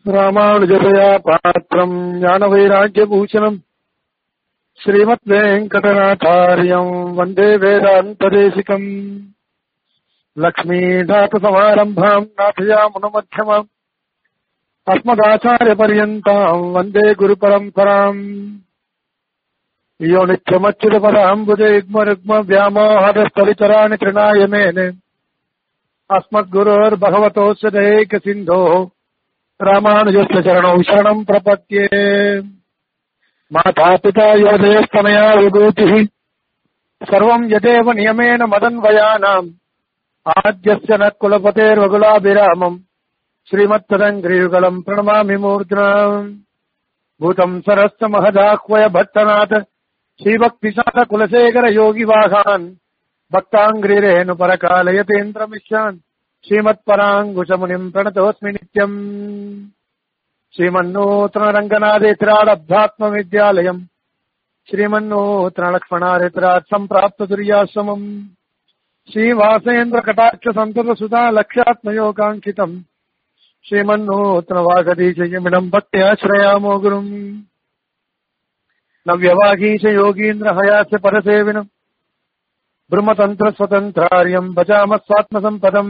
ராமானுஜதயா பாத்திரம் ஞானவைராக்கியபூஷணம் ஸ்ரீமத் வெங்கடநாதாரியம் வந்தே வேதாந்ததேசிகம் லக்ஷ்மீநாதசமாரம்பாம் நாथयामुनमध्यमाम् अस्मदाचार्यपर्यन्ताम् वन्दे गुरुपरम्पराम् यो नित्यमच्युतपदाम्बुजयुग्मरुग्मव्यामोहदस्थलितराणि तृणाय मेने अस्मद्गुरोर्भगवतोऽस्य दयैकसिन्धोः रामानुजस्य चरणौ शरणम् प्रपद्ये मातापिता योधयस्तनया विभूतिः सर्वम् यदेव नियमेन मदन्वयानाम् आद्यस्य न कुलपतेर्वकुलाभिरामम् श्रीमत्तदङ्ग्रियुगलम् प्रणमामि मूर्ध्ना भूतम् सरस्त महदाह्वय भट्टनाथ श्रीभक्तिशात कुलशेखर योगिवाहान् भक्ताङ्ग्रिरेणु परकालयतेन्द्रमिश्रान् श्रीमत्पराङ्कुशमुनिम् प्रणतोऽस्मि नित्यम् श्रीमन्नूतनरङ्गनादेत्राडब्धात्मविद्यालयम् श्रीमन्नूतनलक्ष्मणादित्रात् सम्प्राप्ततुर्याश्रमम् श्रीवासेन्द्रकटाक्षसन्ततसुधा लक्ष्यात्मयोगाङ्कितम् श्रीमन्नूतनवागदीशयमिनम् भक्त्याश्रयामो गुरुम् नव्यवागीश योगीन्द्र हयास्य परसेविनम् ब्रह्मतन्त्रस्वतन्त्रार्यम् भजामः स्वात्मसम्पदम्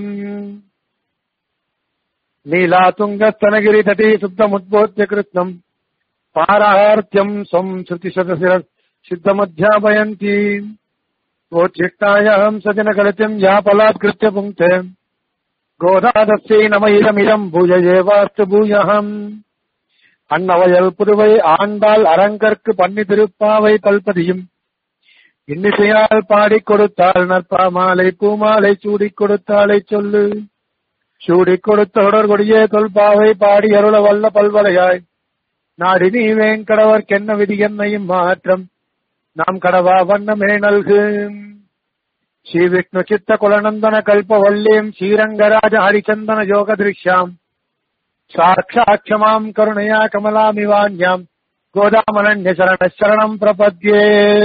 नीलातुङ्गस्तनगिरितटी सुप्तमुद्बोध्य कृत्नम् पाराहार्त्यम् स्वम् श्रुतिशतशिर सिद्धमध्यापयन्ती वोच्छिष्टायाम् सजनकलितिम् या पलात्कृत्य पुङ्क्ते கோதாதஸ்யை நம இதமிதம் பூஜையேவாஸ்து பூயகம் அன்னவயல் புதுவை ஆண்டாள் அரங்கற்கு பண்ணி திருப்பாவை பல்பதியும் இன்னிசையால் பாடிக் கொடுத்தாள் நற்பாமாலை பூமாலை சூடிக் கொடுத்தாளை சொல்லு சூடிக் கொடுத்த தொடர்கொடியே தொல்பாவை பாடி அருள வல்ல பல்வலையாய் நாடி நீ வேங்கடவர்க்கென்ன விதி என்னையும் மாற்றம் நாம் கடவா வண்ணமே நல்கு ಶ್ರೀ ವಿಷ್ಣು ಚಿತ್ತ ಕುಲನಂದನ ಕಲ್ಪವಲ್ಲೀಂ ಶ್ರೀರಂಗರಾಜ ಹರಿಚಂದನ ಯೋಗ ದೃಶ್ಯಾಂ ಸಾಕ್ಷಾತ್ ಕ್ಷಮಾಂ ಕರುಣೆಯ ಕಮಲಾಮಿವಾನ್ಯಾಂ ಗೋದಾಮನನ್ಯ ಶರಣ ಶರಣಂ ಪ್ರಪದ್ಯೆ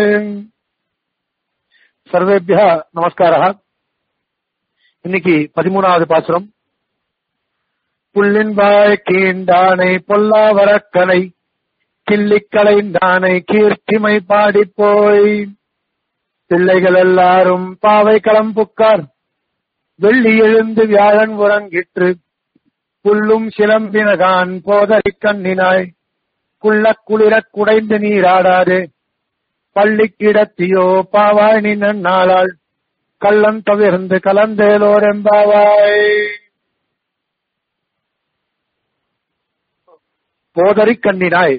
சர்வேபிய நமஸ்கார இன்னைக்கு பதிமூணாவது பாசுரம் புள்ளின்பாய் கீண்டானை பொல்லாவரக்கனை கிள்ளிக்கலைந்தானை கீர்த்திமை பாடிப்போய் பிள்ளைகள் எல்லாரும் பாவை களம் புக்கார் வெள்ளி எழுந்து வியாழன் உறங்கிற்று புல்லும் சிலம்பினகான் போதறி கண்ணினாய் குள்ள குளிரக் குடைந்து நீராடாதே பள்ளி கிடத்தியோ பாவாய் நீ நன்னாளாள் கள்ளம் தவிர்ந்து கலந்தேலோர் எம்பாவாய் போதறி கண்ணினாய்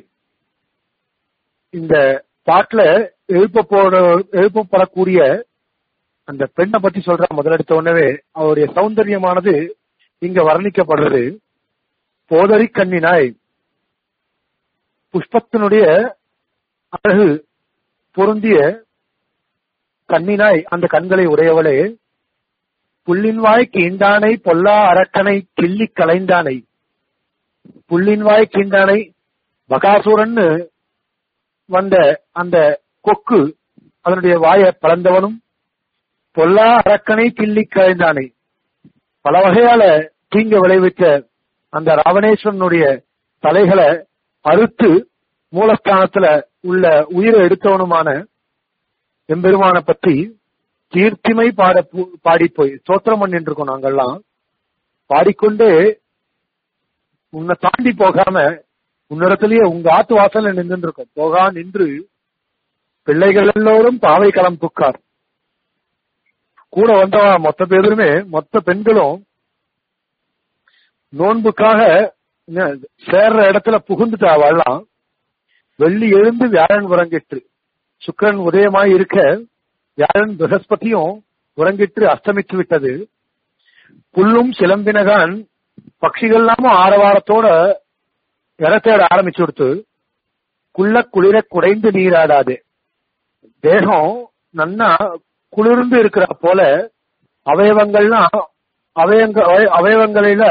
இந்த பாட்டுல எழுப்ப போட எழுப்பப்படக்கூடிய அந்த பெண்ணை பத்தி சொல்ற முதலெடுத்த உடனே அவருடைய சௌந்தரியமானது இங்க வர்ணிக்கப்படுறது போதறி கண்ணினாய் புஷ்பத்தினுடைய அழகு பொருந்திய கண்ணினாய் அந்த கண்களை உடையவளே புள்ளின் வாய் கீண்டானை பொல்லா அரக்கனை கிள்ளி கலைந்தானை புள்ளின் வாய் கீண்டானை பகாசுரன்னு வந்த அந்த கொக்கு அதனுடைய வாயை பழந்தவனும் பொல்லா அரக்கனை கிள்ளி கலைந்தானே பல வகையால தீங்க விளைவித்த அந்த ராவணேஸ்வரனுடைய தலைகளை அறுத்து மூலஸ்தானத்துல உள்ள உயிரை எடுத்தவனுமான எம்பெருமான பற்றி கீர்த்திமை பாட பாடி போய் ஸ்தோத்திரம் பண்ணிட்டு இருக்கோம் நாங்கெல்லாம் பாடிக்கொண்டே உன்னை தாண்டி போகாம உன்னிடத்திலேயே உங்க ஆத்து வாசல்ல நின்று இருக்கோம் போகா நின்று பிள்ளைகள் எல்லோரும் பாவை களம் புக்கார் கூட வந்தவா மொத்த பேருமே மொத்த பெண்களும் நோன்புக்காக சேர்ற இடத்துல புகுந்துட்டா வாழலாம் வெள்ளி எழுந்து வியாழன் உறங்கிட்டு சுக்கரன் உதயமாய் இருக்க வியாழன் பிரகஸ்பதியும் உறங்கிட்டு அஸ்தமித்து விட்டது புல்லும் சிலம்பினகான் பட்சிகள்லாமும் ஆரவாரத்தோட இறத்தேட ஆரம்பிச்சு கொடுத்து குள்ள குளிர குடைந்து நீராடாது தேகம் நன்னா குளிர்ந்து இருக்கிற போல அவயவங்கள்லாம் அவயங்க அவயவங்களில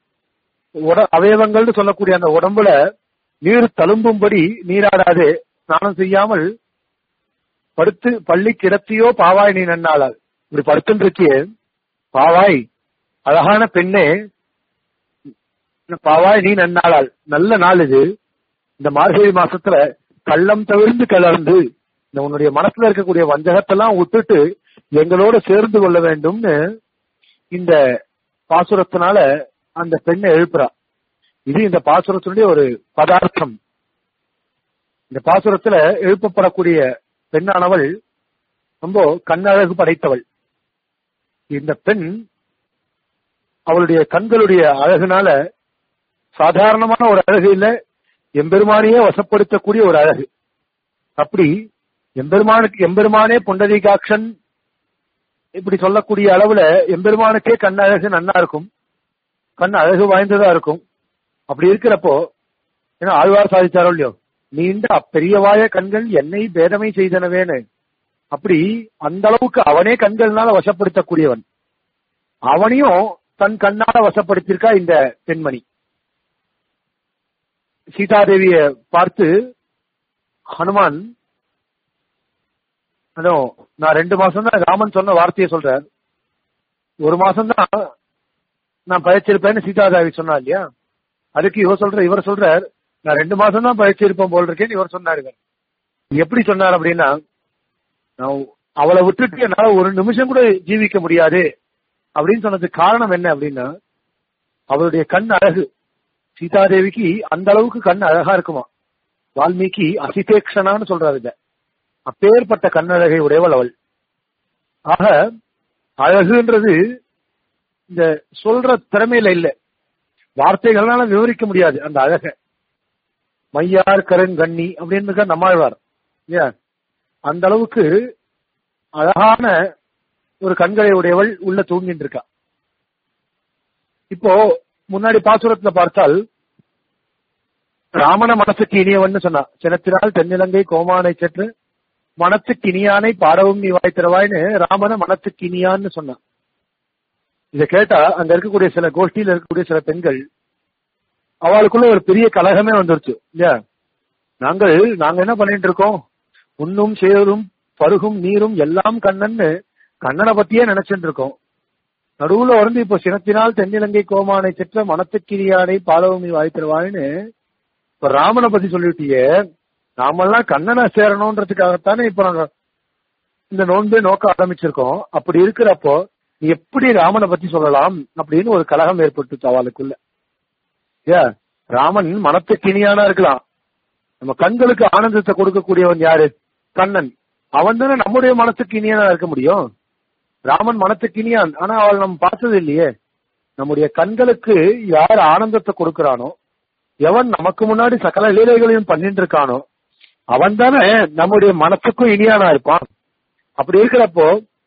அவயவங்கள்னு சொல்லக்கூடிய அந்த உடம்புல நீர் தழும்பும்படி நீராடாது ஸ்நானம் செய்யாமல் படுத்து பள்ளி கிடத்தியோ பாவாய் நீ நன்னாளால் இப்படி படுத்துட்டு இருக்கியே பாவாய் அழகான பெண்ணே பாவாய் நீ நன்னாளால் நல்ல நாள் இது இந்த மார்கழி மாசத்துல கள்ளம் தவிர்ந்து கலர்ந்து இந்த உன்னுடைய மனசுல இருக்கக்கூடிய வஞ்சகத்தெல்லாம் விட்டுட்டு எங்களோட சேர்ந்து கொள்ள வேண்டும்னு இந்த பாசுரத்தினால அந்த பெண்ணை எழுப்புறா இது இந்த பாசுரத்தினுடைய ஒரு பதார்த்தம் இந்த பாசுரத்துல எழுப்பப்படக்கூடிய பெண்ணானவள் ரொம்ப கண்ணழகு படைத்தவள் இந்த பெண் அவளுடைய கண்களுடைய அழகுனால சாதாரணமான ஒரு அழகு இல்ல எம்பெருமானையே வசப்படுத்தக்கூடிய ஒரு அழகு அப்படி எம்பெருமானுக்கு எம்பெருமானே புண்டரீகாட்சன் இப்படி சொல்லக்கூடிய அளவுல எம்பெருமானுக்கே கண் அழகு நன்னா இருக்கும் கண் அழகு வாய்ந்ததா இருக்கும் அப்படி இருக்கிறப்போ ஏன்னா ஆழ்வார் சாதிச்சாரோ இல்லையோ நீண்ட அப்பெரியவாய கண்கள் என்னை பேதமை செய்தனவேன்னு அப்படி அந்த அளவுக்கு அவனே கண்கள்னால வசப்படுத்தக்கூடியவன் அவனையும் தன் கண்ணால வசப்படுத்தியிருக்கா இந்த பெண்மணி சீதாதேவிய பார்த்து ஹனுமான் அதோ நான் ரெண்டு மாசம் தான் ராமன் சொன்ன வார்த்தையை சொல்றார் ஒரு மாசம் தான் நான் பயிற்சிருப்பேன்னு சீதாதேவி சொன்னா இல்லையா அதுக்கு இவர் சொல்ற இவர் சொல்றார் நான் ரெண்டு மாசம் தான் பயிற்சிருப்பேன் போல் இருக்கேன்னு இவர் சொன்னாரு இவர். எப்படி சொன்னார் அப்படின்னா நான் அவளை விட்டுட்டு என்னால ஒரு நிமிஷம் கூட ஜீவிக்க முடியாது அப்படின்னு சொன்னதுக்கு காரணம் என்ன அப்படின்னா அவளுடைய கண் அழகு சீதாதேவிக்கு அந்த அளவுக்கு கண் அழகா இருக்குமா வால்மீகி அசிதேக்ஷனான்னு சொல்றாரு இத அப்பேற்பட்ட கண்ணழகை உடையவள் அவள் ஆக அழகுன்றது இந்த சொல்ற திறமையில இல்ல வார்த்தைகள்னால விவரிக்க முடியாது அந்த அழக மையார் கருங்கண்ணி அப்படின்னு நம்மாழ்வார் ஏன் அந்த அளவுக்கு அழகான ஒரு கண்களை உடையவள் உள்ள தூங்கிட்டு இருக்கா இப்போ முன்னாடி பாசுரத்துல பார்த்தால் ராமன மனசுக்கு இனியவன் சொன்னா சினத்தினால் தென்னிலங்கை கோமானை சென்று மனத்துக்கு இனியானை பாடவும் நீ வாய்த்திரவாய்னு ராமன மனத்துக்கு இனியான்னு சொன்னான் இத கேட்டா அங்க இருக்கக்கூடிய சில கோஷ்டியில இருக்கக்கூடிய சில பெண்கள் அவளுக்குள்ள ஒரு பெரிய கலகமே வந்துருச்சு இல்லையா நாங்கள் நாங்க என்ன பண்ணிட்டு இருக்கோம் உண்ணும் சேரும் பருகும் நீரும் எல்லாம் கண்ணன்னு கண்ணனை பத்தியே நினைச்சிட்டு இருக்கோம் நடுவுல வந்து இப்ப சினத்தினால் தென்னிலங்கை கோமானை செற்ற மனத்துக்கிரியானை பாலவமி வாய்த்திருவான்னு இப்ப ராமனை பத்தி சொல்லிட்டியே நாமெல்லாம் கண்ணனை சேரணும்ன்றதுக்காகத்தானே இப்ப நாங்க இந்த நோன்பே நோக்க ஆரம்பிச்சிருக்கோம் அப்படி இருக்கிறப்போ நீ எப்படி ராமனை பத்தி சொல்லலாம் அப்படின்னு ஒரு கலகம் ஏற்பட்டு அவளுக்குள்ள ஏ ராமன் மனத்துக்கு இனியானா இருக்கலாம் நம்ம கண்களுக்கு ஆனந்தத்தை கொடுக்கக்கூடியவன் யாரு கண்ணன் அவன் தானே நம்முடைய மனத்துக்கு இனியனா இருக்க முடியும் ராமன் மனத்துக்கு இனியான் ஆனா அவள் நம்ம பார்த்தது இல்லையே நம்முடைய கண்களுக்கு யார் ஆனந்தத்தை கொடுக்கிறானோ எவன் நமக்கு முன்னாடி சகல லீலைகளையும் பண்ணிட்டு இருக்கானோ அவன் தானே நம்முடைய மனசுக்கும் இனியானா இருப்பான் அப்படி இருக்கிறப்போ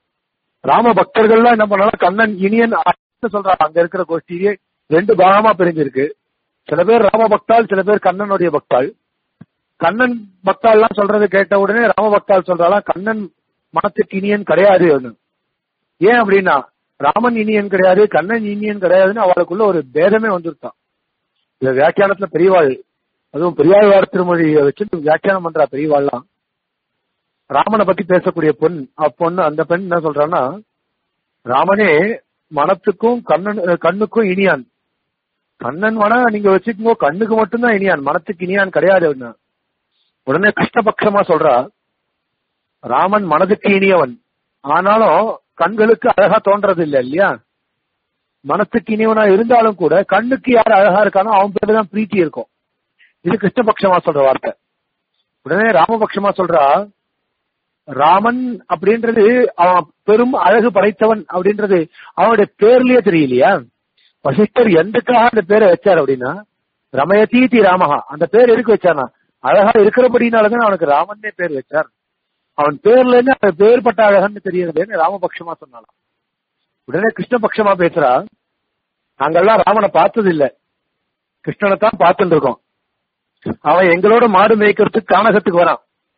ராம பக்தர்கள்லாம் என்ன பண்ணாலும் கண்ணன் இனியன் சொல்றாங்க அங்க இருக்கிற கோஷ்டியே ரெண்டு பாகமா பிரிஞ்சிருக்கு சில பேர் ராம பக்தாள் சில பேர் கண்ணனுடைய பக்தாள் கண்ணன் பக்தாள்லாம் சொல்றது கேட்ட உடனே ராம பக்தாள் சொல்றாலாம் கண்ணன் மனத்துக்கு இனியன் கிடையாது ஏன் அப்படின்னா ராமன் இனியன் கிடையாது கண்ணன் இனியன் கிடையாதுன்னு அவளுக்குள்ள ஒரு பேதமே வந்துருத்தான் இந்த வியாக்கியானத்துல பெரியவாள் அதுவும் பெரியாழ்வார் திருமொழியை வச்சு வியாக்கியானம் பண்றா பெரியவாள்லாம் ராமனை பத்தி பேசக்கூடிய பொன் பொண்ணு அந்த பெண் என்ன சொல்றான்னா ராமனே மனத்துக்கும் கண்ணன் கண்ணுக்கும் இனியான் கண்ணன் மன நீங்க வச்சுக்கோ கண்ணுக்கு மட்டும்தான் இனியான் மனத்துக்கு இனியான் கிடையாது உடனே கிருஷ்ணபக்ஷமா சொல்றா ராமன் மனதுக்கு இனியவன் ஆனாலும் கண்களுக்கு அழகா தோன்றது இல்ல இல்லையா மனத்துக்கு இனியவனா இருந்தாலும் கூட கண்ணுக்கு யார் அழகா இருக்கானோ அவன் பேரு தான் பிரீத்தி இருக்கும் இது கிருஷ்ணபக்ஷமா சொல்ற வார்த்தை உடனே ராமபக்ஷமா சொல்றா ராமன் அப்படின்றது அவன் பெரும் அழகு படைத்தவன் அப்படின்றது அவனுடைய பேர்லயே தெரியலையா வசிஷ்டர் எந்தக்காக அந்த பேரை வச்சார் அப்படின்னா ரமயதீதி ராமஹா அந்த பேர் எதுக்கு வச்சானா அழகா இருக்கிறபடினாலதான் அவனுக்கு ராமன்னே பேர் வச்சார் அவன் பேர்ல இருந்து அவன் பேர்பட்ட அழகன்னு தெரியுதுன்னு ராமபக்ஷமா சொன்னாலாம் உடனே கிருஷ்ணபக்ஷமா பேசுறா நாங்கெல்லாம் ராமனை பார்த்தது இல்ல கிருஷ்ணனை தான் பார்த்துட்டு இருக்கோம் அவன் எங்களோட மாடு மேய்க்கிறதுக்கு கானகத்துக்கு வரான்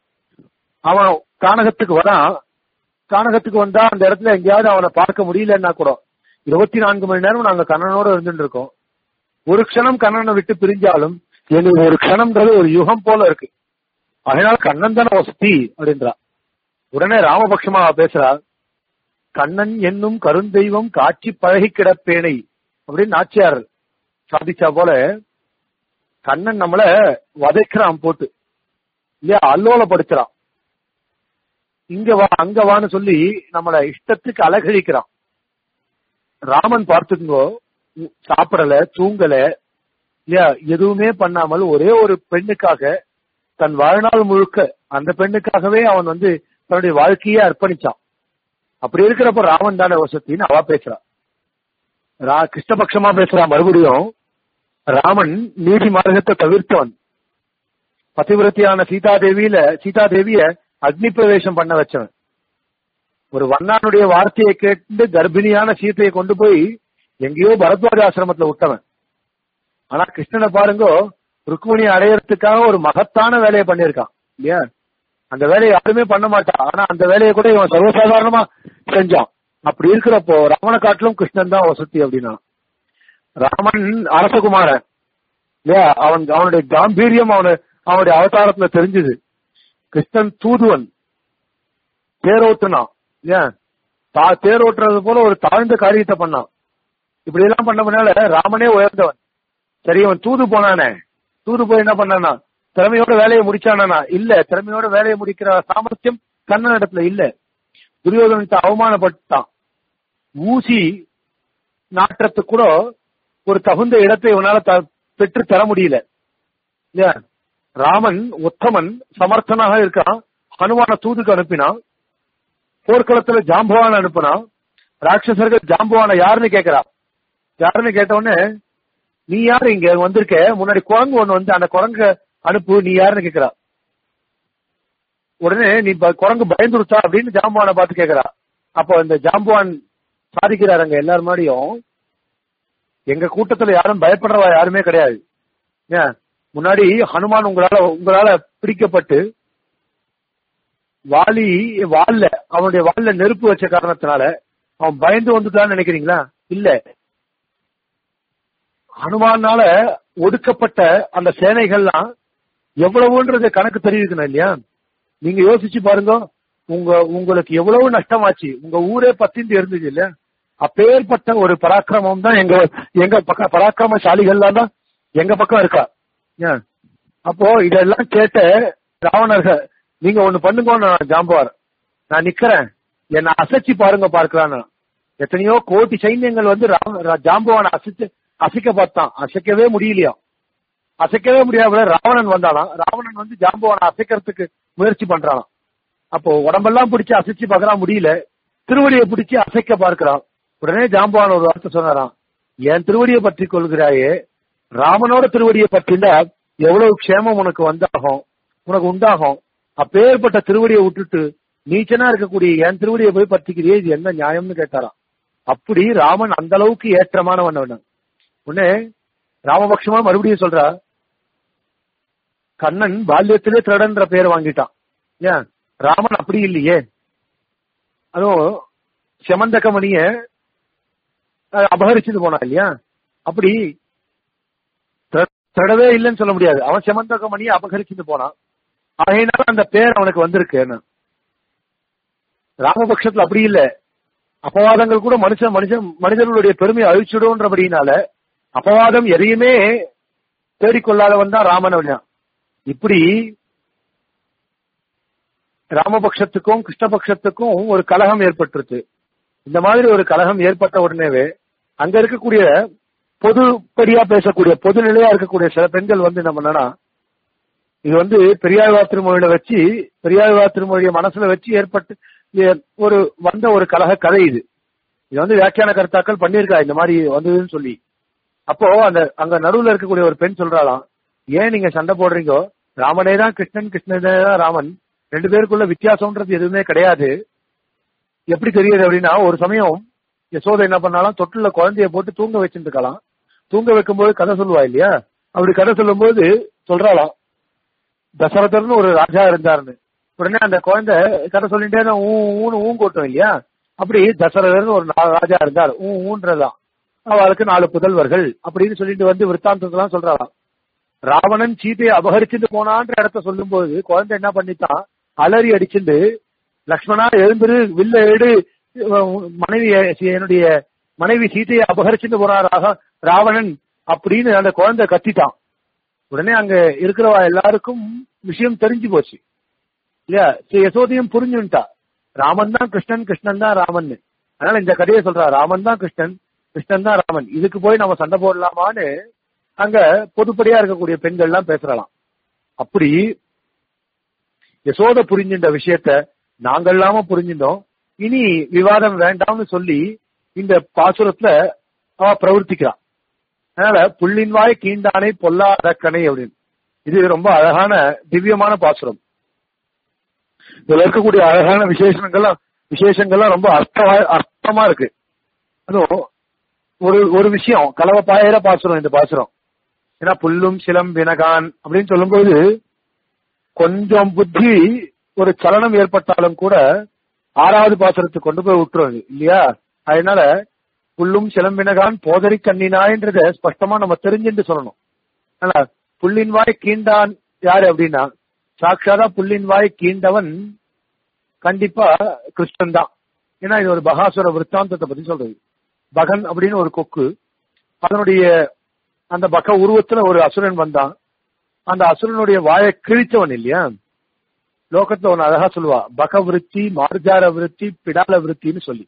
அவன் கானகத்துக்கு வரான் கானகத்துக்கு வந்தா அந்த இடத்துல எங்கேயாவது அவனை பார்க்க முடியலன்னா கூட இருபத்தி நான்கு மணி நேரம் நாங்க கண்ணனோட இருந்துட்டு இருக்கோம் ஒரு க்ஷணம் கண்ணனை விட்டு பிரிஞ்சாலும் எங்களுக்கு ஒரு க்ஷணம்ன்றது ஒரு யுகம் போல இருக்கு அதனால கண்ணன் தானே வசதி அப்படின்றா உடனே ராமபக்ஷமா பேசுறா கண்ணன் என்னும் கருந்தெய்வம் காட்சி பழகி கிடப்பேனை அப்படின்னு நாச்சியார் சாதிச்சா போல கண்ணன் நம்மள வதைக்கிறான் போட்டு இல்லையா அல்லோலப்படுத்துறான் இங்க வா அங்க வான்னு சொல்லி நம்மள இஷ்டத்துக்கு அலகழிக்கிறான் ராமன் பார்த்துக்கோ சாப்பிடல தூங்கல இல்லையா எதுவுமே பண்ணாமல் ஒரே ஒரு பெண்ணுக்காக தன் வாழ்நாள் முழுக்க அந்த பெண்ணுக்காகவே அவன் வந்து தன்னுடைய வாழ்க்கையே அர்ப்பணிச்சான் அப்படி இருக்கிறப்ப ராமன் தானே வசத்தின்னு அவ பேசுறான் ரா கிருஷ்ணபக்ஷமா பேசுறான் மறுபடியும் ராமன் நீதி மார்க்கத்தை தவிர்த்தவன் பதிவிரத்தியான சீதாதேவியில சீதாதேவிய அக்னி பிரவேசம் பண்ண வச்சவன் ஒரு வண்ணானுடைய வார்த்தையை கேட்டு கர்ப்பிணியான சீத்தையை கொண்டு போய் எங்கேயோ பரத்வாஜ ஆசிரமத்துல விட்டவன் ஆனா கிருஷ்ணனை பாருங்க ருக்மிணியை அடையறதுக்காக ஒரு மகத்தான வேலையை பண்ணியிருக்கான் இல்லையா அந்த வேலையை யாருமே பண்ண மாட்டான் ஆனா அந்த வேலையை கூட இவன் சர்வசாதாரணமா செஞ்சான் அப்படி இருக்கிறப்போ ராவண காட்டிலும் கிருஷ்ணன் தான் வசதி அப்படின்னா ராமன் அரசகுமாரன் இல்லையா அவன் அவனுடைய காம்பீரியம் அவனு அவனுடைய அவதாரத்துல தெரிஞ்சது கிருஷ்ணன் தூதுவன் தேரோட்டுனான் ஏன் தா தேரோட்டுறது போல ஒரு தாழ்ந்த காரியத்தை பண்ணான் இப்படி எல்லாம் பண்ணதுனால ராமனே உயர்ந்தவன் சரி அவன் தூது போனானே தூது போய் என்ன பண்ணானா திறமையோட வேலையை முடிச்சானா இல்ல திறமையோட வேலையை முடிக்கிற சாமர்த்தியம் கண்ணன் இடத்துல இல்ல துரியோதனத்தை அவமானப்பட்டான் ஊசி நாற்றத்துக்கு கூட ஒரு தகுந்த இடத்தை இவனால பெற்று தர முடியல இல்லையா ராமன் உத்தமன் சமர்த்தனாக இருக்கான் ஹனுமான தூதுக்கு அனுப்பினான் போர்க்களத்துல ஜாம்பவான் அனுப்பினான் ராட்சசர்கள் ஜாம்பவான யாருன்னு கேக்குறா யாருன்னு கேட்டவுடனே நீ யாரு இங்க வந்திருக்க முன்னாடி குரங்கு ஒண்ணு வந்து அந்த குரங்கு அனுப்பு நீ யாருன்னு கேக்குறா உடனே நீ குரங்கு பயந்துருச்சா அப்படின்னு ஜாம்பவானை பார்த்து கேக்குறா அப்போ இந்த ஜாம்பவான் சாதிக்கிறார் அங்க எல்லாரும் முன்னாடியும் எங்க கூட்டத்துல யாரும் பயப்படுறவா யாருமே கிடையாது ஏன் முன்னாடி ஹனுமான் உங்களால உங்களால பிடிக்கப்பட்டு வாலி வால்ல அவனுடைய வால்ல நெருப்பு வச்ச காரணத்தினால அவன் பயந்து வந்துட்டான்னு நினைக்கிறீங்களா இல்ல ஹனுமானால ஒடுக்கப்பட்ட அந்த சேனைகள்லாம் எவ்வளவுன்றது கணக்கு தெரிவிக்கணும் இல்லையா நீங்க யோசிச்சு பாருங்க உங்க உங்களுக்கு எவ்வளவு நஷ்டமாச்சு உங்க ஊரே பத்திந்து இருந்துச்சு இல்லையா அப்பேற்பட்ட ஒரு பராக்கிரமம் தான் எங்க எங்க பக்கம் பராக்கிரமசாலிகள்லாம் தான் எங்க பக்கம் இருக்கா ஏன் அப்போ இதெல்லாம் கேட்ட ராவணர்கள் நீங்க ஒண்ணு பண்ணுங்க ஜாம்பவார் நான் நிக்கிறேன் என்ன அசைச்சு பாருங்க பார்க்கலான்னு எத்தனையோ கோட்டி சைன்யங்கள் வந்து ஜாம்பவான அசைச்சு அசைக்க பார்த்தான் அசைக்கவே முடியலையா அசைக்கவே முடியாத ராவணன் வந்தாலாம் ராவணன் வந்து ஜாம்பவான அசைக்கிறதுக்கு முயற்சி பண்றானாம் அப்போ உடம்பெல்லாம் பிடிச்சு அசைச்சு பார்க்கறான் முடியல திருவடியை பிடிச்சு அசைக்க பார்க்கிறான் உடனே ஜாம்பவான் ஒரு வார்த்தை சொன்னாராம் என் திருவடியை பற்றி கொள்கிறாயே ராமனோட திருவடியை பற்றிண்டா எவ்வளவு க்ஷேமம் உனக்கு வந்தாகும் உனக்கு உண்டாகும் அப்பேற்பட்ட திருவடியை விட்டுட்டு நீச்சனா இருக்கக்கூடிய என் திருவடியை போய் பற்றிக்கிறியே இது என்ன நியாயம்னு கேட்டாராம் அப்படி ராமன் அந்த அளவுக்கு ஏற்றமானவன் உடனே ராமபக்ஷமா மறுபடியும் சொல்றா கண்ணன் பால்யத்திலே திருடன்ற பேர் வாங்கிட்டான் ஏன் ராமன் அப்படி இல்லையே அதுவும் செமந்தக மணிய அபகரிச்சுட்டு போனா இல்லையா அப்படி திருடவே இல்லைன்னு சொல்ல முடியாது அவன் செமந்தக மணியை அபகரிச்சுட்டு போனான் அதனால அந்த பேர் அவனுக்கு வந்திருக்கு ராமபக்ஷத்துல அப்படி இல்ல அபவாதங்கள் கூட மனுஷன் மனுஷன் மனிதர்களுடைய பெருமையை அழிச்சுடும்ன்றபடினால அபவாதம் எதையுமே தேடிக்கொள்ளாதவன் தான் ராமன் இப்படி ராமபக்ஷத்துக்கும் கிருஷ்ணபக்ஷத்துக்கும் ஒரு கலகம் ஏற்பட்டுருச்சு இந்த மாதிரி ஒரு கலகம் ஏற்பட்ட உடனேவே அங்க இருக்கக்கூடிய பொதுப்படியா பேசக்கூடிய பொது நிலையா இருக்கக்கூடிய சில பெண்கள் வந்து என்ன பண்ணனா இது வந்து பெரியாழ்வார் திருமொழியில வச்சு பெரியாழ்வார் திருமொழிய மனசுல வச்சு ஏற்பட்டு ஒரு வந்த ஒரு கலக கதை இது இது வந்து வியாக்கியான கருத்தாக்கள் பண்ணியிருக்கா இந்த மாதிரி வந்ததுன்னு சொல்லி அப்போ அந்த அங்க நடுவுல இருக்கக்கூடிய ஒரு பெண் சொல்றாளாம் ஏன் நீங்க சண்டை போடுறீங்கோ ராமனே தான் கிருஷ்ணன் கிருஷ்ணனே தான் ராமன் ரெண்டு பேருக்குள்ள வித்தியாசம்ன்றது எதுவுமே கிடையாது எப்படி தெரியுது அப்படின்னா ஒரு சமயம் யசோதை என்ன பண்ணாலும் தொட்டில குழந்தைய போட்டு தூங்க வச்சுட்டு இருக்கலாம் தூங்க வைக்கும்போது கதை சொல்லுவா இல்லையா அப்படி கதை சொல்லும்போது சொல்றாளாம் தசரதர்னு ஒரு ராஜா இருந்தாருன்னு உடனே அந்த குழந்தை கதை சொல்லிட்டே தான் ஊ ஊன்னு ஊங்கோட்டும் இல்லையா அப்படி தசரதர்னு ஒரு ராஜா இருந்தார் ஊ ஊன்றதான் அவளுக்கு நாலு புதல்வர்கள் அப்படின்னு சொல்லிட்டு வந்து விற்த்தாந்தத்தெல்லாம் சொல்றாளாம் ராவணன் சீதையை அபகரிச்சுட்டு போனான்ற இடத்த சொல்லும் போது குழந்தை என்ன பண்ணித்தான் அலறி அடிச்சுட்டு லக்ஷ்மணா எழுந்துரு வில்ல எடு மனைவி என்னுடைய மனைவி சீதையை அபகரிச்சுட்டு போறாராக ராவணன் அப்படின்னு அந்த குழந்தை கத்திட்டான் உடனே அங்க இருக்கிறவா எல்லாருக்கும் விஷயம் தெரிஞ்சு போச்சு இல்லையா சரி, யசோதையும் புரிஞ்சுட்டா ராமன் தான் கிருஷ்ணன் கிருஷ்ணன் தான் ராமன் அதனால இந்த கதையை சொல்றா ராமன் தான் கிருஷ்ணன் கிருஷ்ணன் தான் ராமன் இதுக்கு போய் நம்ம சண்டை போடலாமான்னு அங்க பொதுப்படியா இருக்கக்கூடிய பெண்கள் எல்லாம் பேசுறலாம் அப்படி யசோத புரிஞ்சின்ற விஷயத்த நாங்கள் இல்லாம புரிஞ்சிட்டோம் இனி விவாதம் வேண்டாம்னு சொல்லி இந்த பாசுரத்துல அவ பிரவர்த்திக்கிறான் அதனால புள்ளின் வாய் கீண்டானை பொல்லாத கணை அப்படின்னு இது ரொம்ப அழகான திவ்யமான பாசுரம் இதுல இருக்கக்கூடிய அழகான விசேஷங்கள்லாம் விசேஷங்கள்லாம் ரொம்ப அர்த்தமா அர்த்தமா இருக்கு அதுவும் ஒரு ஒரு விஷயம் கலவை பாயிர பாசுரம் இந்த பாசுரம் ஏன்னா புல்லும் சிலம் வினகான் அப்படின்னு சொல்லும்போது கொஞ்சம் புத்தி ஒரு சலனம் ஏற்பட்டாலும் கூட ஆறாவது பாசுரத்துக்கு கொண்டு போய் விட்டுரும் இல்லையா அதனால புல்லும் சிலம்பினகான் போதரி கண்ணினாய்ன்றத ஸ்பஷ்டமா நம்ம தெரிஞ்சுட்டு சொல்லணும் ஆனா புல்லின் வாய் கீண்டான் யாரு அப்படின்னா சாட்சாதா புல்லின் வாய் கீண்டவன் கண்டிப்பா கிருஷ்ணன் தான் ஏன்னா இது ஒரு பகாசுர விற்த்தாந்தத்தை பத்தி சொல்றது பகன் அப்படின்னு ஒரு கொக்கு அதனுடைய அந்த பக உருவத்துல ஒரு அசுரன் வந்தான் அந்த அசுரனுடைய வாயை கிழிச்சவன் இல்லையா லோகத்துல ஒன்னு அழகா சொல்லுவா பக விருத்தி மார்ஜார விருத்தி பிடால விருத்தின்னு சொல்லி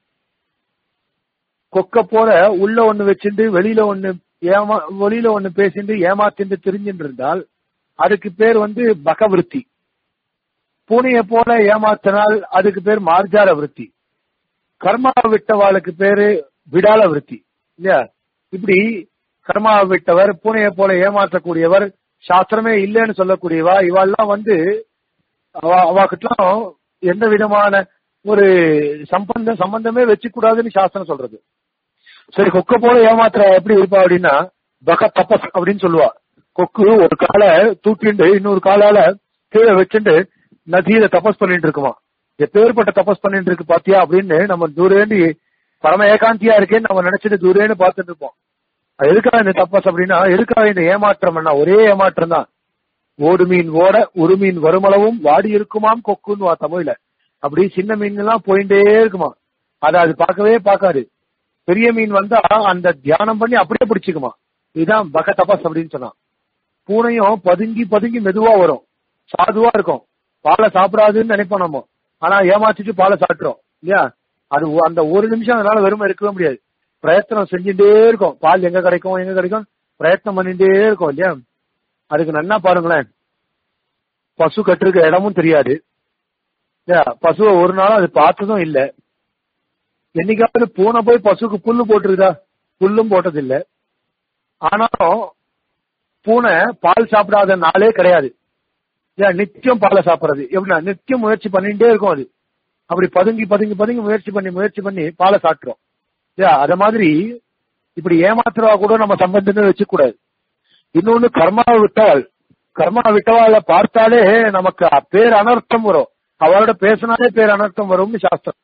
கொக்க போல உள்ள ஒண்ணு வச்சுட்டு வெளியில ஒண்ணு ஏமா வெளியில ஒண்ணு பேசிட்டு ஏமாத்திட்டு தெரிஞ்சுட்டு இருந்தால் அதுக்கு பேர் வந்து பக விருத்தி பூனைய போல ஏமாத்தினால் அதுக்கு பேர் மார்ஜார விருத்தி கர்மா விட்டவாளுக்கு பேரு விடால விருத்தி இல்லையா இப்படி கர்மா விட்டவர் பூனைய போல ஏமாற்றக்கூடியவர் சாஸ்திரமே இல்லைன்னு சொல்லக்கூடியவா இவாள்லாம் வந்து அவாக்கிட்டலாம் எந்த விதமான ஒரு சம்பந்தம் சம்பந்தமே வச்சு கூடாதுன்னு சாஸ்திரம் சொல்றது சரி கொக்க போல ஏமாத்துற எப்படி இருப்பா அப்படின்னா பக தபஸ் அப்படின்னு சொல்லுவா கொக்கு ஒரு காலை தூக்கிண்டு இன்னொரு காலால கீழே வச்சுட்டு நதியில தபஸ் பண்ணிட்டு இருக்குமா எப்பேற்பட்ட தபஸ் பண்ணிட்டு இருக்கு பாத்தியா அப்படின்னு நம்ம தூரேண்டி பரம ஏகாந்தியா இருக்கேன்னு நம்ம நினைச்சிட்டு தூரேன்னு பார்த்துட்டு இருப்போம் அது எதுக்காக இந்த தபஸ் அப்படின்னா எதுக்காக இந்த ஏமாற்றம் ஒரே ஏமாற்றம் தான் ஓடு மீன் ஓட ஒரு மீன் வருமளவும் வாடி இருக்குமாம் கொக்குன்னு வா தமிழ்ல அப்படி சின்ன மீன் எல்லாம் போயிட்டே இருக்குமா அதை அது பார்க்கவே பார்க்காது பெரிய மீன் வந்தா அந்த தியானம் பண்ணி அப்படியே பிடிச்சுக்குமா இதுதான் பக தபஸ் அப்படின்னு சொன்னான் பூனையும் பதுங்கி பதுங்கி மெதுவா வரும் சாதுவா இருக்கும் பாலை சாப்பிடாதுன்னு நினைப்போம் நம்ம ஆனா ஏமாத்திட்டு பாலை சாப்பிட்டுரும் இல்லையா அது ஒ- அந்த ஒரு நிமிஷம் அதனால வெறுமை இருக்கவே முடியாது பிரயத்தனம் செஞ்சுட்டே இருக்கும் பால் எங்க கிடைக்கும் எங்க கிடைக்கும் பிரயத்தனம் பண்ணிட்டே இருக்கும் இல்லையா அதுக்கு நன்னா பாருங்களேன் பசு கட்டிருக்க இடமும் தெரியாது இல்லையா பசுவை ஒரு நாளும் அது பார்த்ததும் இல்ல என்னைக்காவது பூனை போய் பசுக்கு புல்லு போட்டிருக்குதா புல்லும் போட்டது இல்ல ஆனாலும் பூனை பால் சாப்பிடாத நாளே கிடையாது ஏன் நித்தியம் பாலை சாப்பிடுறது எப்படின்னா நித்தியம் முயற்சி பண்ணிட்டே இருக்கும் அது அப்படி பதுங்கி பதுங்கி பதுங்கி முயற்சி பண்ணி முயற்சி பண்ணி பாலை சாப்பிட்டுரும் ஏன் அத மாதிரி இப்படி ஏமாத்துறவா கூட நம்ம சம்பந்தமே வச்சுக்க கூடாது இன்னொன்னு கர்மாவை விட்டவாள் கர்மா விட்டவாளை பார்த்தாலே நமக்கு பேர் அனர்த்தம் வரும் அவளோட பேசினாலே பேர் அனர்த்தம் வரும்னு சாஸ்திரம்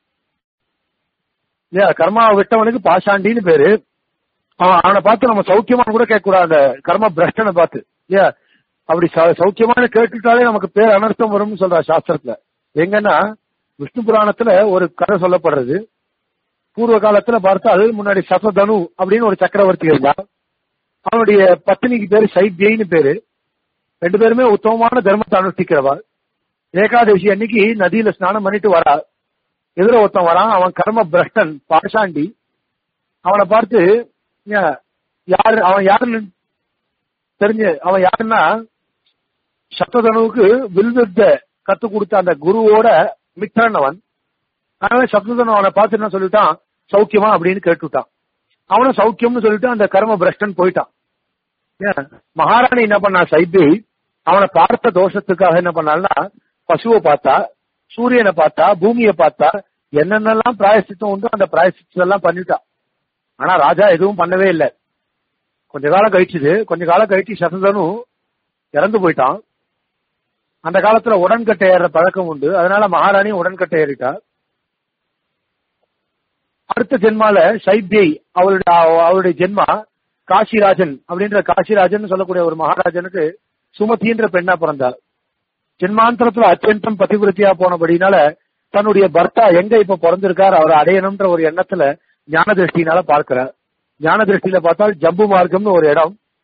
இல்லையா கர்மாவை விட்டவனுக்கு பாஷாண்டின்னு பேரு அவன் அவனை பார்த்து நம்ம சௌக்கியமா கூட கேட்க கூடாது அந்த கர்ம பிரஷ்டனை பார்த்து இல்லையா அப்படி சௌ- சௌக்கியமான கேட்டுட்டாலே நமக்கு பேர் அனர்த்தம் வரும்னு சொல்றா சாஸ்திரத்துல எங்கன்னா விஷ்ணு புராணத்துல ஒரு கதை சொல்லப்படுறது பூர்வ காலத்துல பார்த்தால் முன்னாடி சசதனு அப்படின்னு ஒரு சக்கரவர்த்தி இருந்தா அவனுடைய பத்தினிக்கு பேரு சைத்யைன்னு பேரு ரெண்டு பேருமே உத்தமமான தர்மத்தை அனுஷ்டிக்கிறவா ஏகாதசி அன்னைக்கு நதியில ஸ்நானம் பண்ணிட்டு வரா எதிர ஒருத்தன் வரான் அவன் கர்ம பிரஷ்டன் பாஷாண்டி அவனை பார்த்து "ஏன், யாரு அவன் யாருன்னு தெரிஞ்சு அவன் யாருன்னா சப்ததனுவுக்கு வில்வித்த கத்து கொடுத்த அந்த குருவோட மித்திரன் அவன் அதனால சப்ததனு அவனை பார்த்து என்ன சொல்லிட்டான் சௌக்கியமா அப்படின்னு கேட்டுட்டான் அவனும் சௌக்கியம்னு சொல்லிட்டு அந்த கர்ம பிரஷ்டன் போயிட்டான் ஏன், மகாராணி என்ன பண்ணா சைபி அவனை பார்த்த தோஷத்துக்காக என்ன பண்ணாள்னா பசுவை பார்த்தா சூரியனை பார்த்தா பூமியை பார்த்தா என்னென்னலாம் பிராயசித்தம் உண்டோ அந்த பிராயசித்தம் எல்லாம் பண்ணிட்டான் ஆனா ராஜா எதுவும் பண்ணவே இல்லை கொஞ்ச காலம் கழிச்சுது கொஞ்ச காலம் கழிச்சு சசந்தனு இறந்து போயிட்டான் அந்த காலத்துல உடன்கட்டை ஏற பழக்கம் உண்டு அதனால மகாராணி உடன்கட்டை ஏறிட்டா அடுத்த ஜென்மால சைத்யை அவளுடைய அவ- அவளுடைய ஜென்மா காசிராஜன் அப்படின்ற காசிராஜன் சொல்லக்கூடிய ஒரு மகாராஜனுக்கு சுமதின்ற பெண்ணா பிறந்தா ஜென்மாந்தரத்துல அத்தியந்தம் பதிவிருத்தியா போனபடினால தன்னுடைய பர்த்தா எங்க இப்ப பிறந்திருக்கார் அவரை அடையணும்ன்ற ஒரு எண்ணத்துல ஞான திருஷ்டினால பார்க்கிறார் ஞான திருஷ்டியில பார்த்தால் ஜம்பு மார்க்கம்னு ஒரு இடம்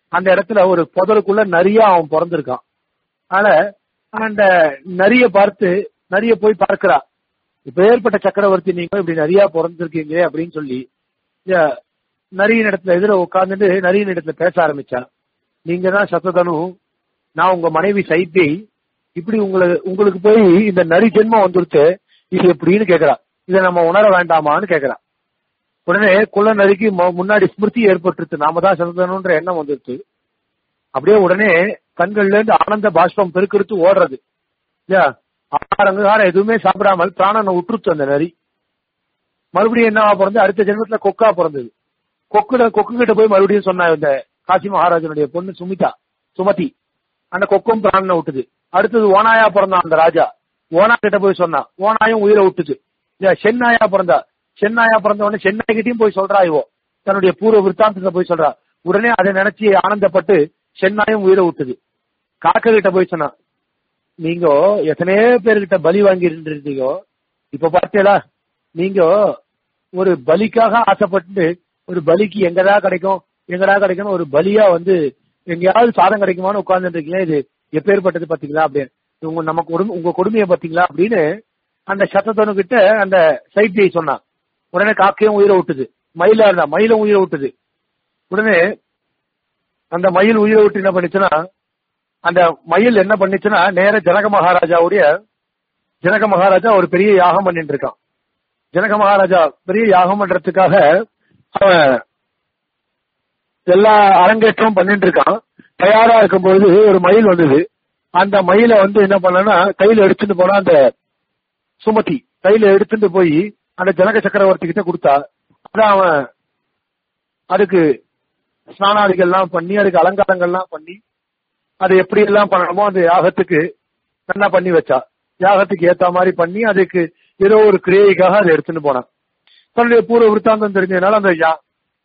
அந்த இடத்துல ஒரு புதருக்குள்ள நரியா அவன் பிறந்திருக்கான் அதனால அந்த நரிய பார்த்து நரிய போய் பார்க்கிறா இப்ப ஏற்பட்ட சக்கரவர்த்தி நீங்க இப்படி நிறைய பிறந்திருக்கீங்க அப்படின்னு சொல்லி இந்த நரியின் இடத்துல எதிர உட்கார்ந்துட்டு நரியின் இடத்துல பேச ஆரம்பிச்சா நீங்க தான் சத்ததனு நான் உங்க மனைவி சைத்தை இப்படி உங்களை உங்களுக்கு போய் இந்த நரி ஜென்மம் வந்துருச்சு இது எப்படின்னு கேக்குறா இதை நம்ம உணர வேண்டாமான்னு கேக்குறா உடனே குள்ள நரிக்கு மு- முன்னாடி ஸ்மிருதி ஏற்பட்டுருச்சு நாம தான் சத்ததனுன்ற எண்ணம் வந்துருச்சு அப்படியே உடனே கண்கள்ல இருந்து ஆனந்த பாஷ்பம் பெருக்கெடுத்து ஓடுறது இல்லையா ஆரங்காரம் எதுவுமே சாப்பிடாமல் பிராணனை விட்டுருச்சு அந்த நரி மறுபடியும் என்னவா பிறந்து அடுத்த ஜென்மத்துல கொக்கா பிறந்தது கொக்குல கொக்கு கிட்ட போய் மறுபடியும் சொன்னா இந்த காசி மகாராஜனுடைய பொண்ணு சுமிதா சுமதி அந்த கொக்கும் பிராணனை விட்டுது அடுத்தது ஓனாயா பிறந்தான் அந்த ராஜா ஓனா கிட்ட போய் சொன்னா ஓனாயும் உயிரை விட்டுச்சு இல்லையா சென்னாயா பிறந்தா சென்னாயா பிறந்த உடனே சென்னாய் கிட்டயும் போய் சொல்றா இவோ தன்னுடைய பூர்வ விற்த்தாந்தத்தை போய் சொல்றா உடனே அதை நினைச்சு ஆனந்தப்பட்டு சென்னாயும் உயிரை விட்டுது காக்க கிட்ட போய் சொன்னா நீங்க எத்தனையோ பேர்கிட்ட பலி வாங்கி இருந்தீங்கோ இப்ப பார்த்தீங்களா நீங்க ஒரு பலிக்காக ஆசைப்பட்டு ஒரு பலிக்கு எங்கடா கிடைக்கும் எங்கடா கிடைக்கும் ஒரு பலியா வந்து எங்கேயாவது சாதம் கிடைக்குமான்னு உட்கார்ந்துட்டு இருக்கீங்க இது எப்பேற்பட்டது பாத்தீங்களா அப்படின்னு உங்க நம்ம கொடுமை உங்க கொடுமையை பாத்தீங்களா அப்படின்னு அந்த சத்தத்தனு கிட்ட அந்த சைத்தியை சொன்னான் உடனே காக்கையும் உயிரை விட்டுது மயிலா இருந்தா மயிலும் உயிரை விட்டுது உடனே அந்த மயில் உயிரை விட்டு என்ன பண்ணுச்சுன்னா அந்த மயில் என்ன பண்ணுச்சுன்னா நேர ஜனக மகாராஜாவுடைய ஜனக மகாராஜா ஒரு பெரிய யாகம் பண்ணிட்டு இருக்கான் ஜனக மகாராஜா பெரிய யாகம் பண்றதுக்காக அவன் எல்லா அரங்கேற்றமும் பண்ணிட்டு இருக்கான் தயாரா இருக்கும்போது ஒரு மயில் வந்தது அந்த மயிலை வந்து என்ன பண்ணனா கையில எடுத்துட்டு போனா அந்த சுமதி கையில எடுத்துட்டு போய் அந்த ஜனக சக்கரவர்த்தி கிட்ட கொடுத்தா அதான் அவன் அதுக்கு ஸ்நானாதிகள்லாம் பண்ணி அதுக்கு அலங்காரங்கள்லாம் பண்ணி அதை எப்படி எல்லாம் பண்ணணுமோ அந்த யாகத்துக்கு நல்லா பண்ணி வச்சா யாகத்துக்கு ஏத்த மாதிரி பண்ணி அதுக்கு ஏதோ ஒரு கிரியைக்காக அதை எடுத்துட்டு போனான் தன்னுடைய பூர்வ விருத்தாந்தம் தெரிஞ்சதுனால அந்த யா-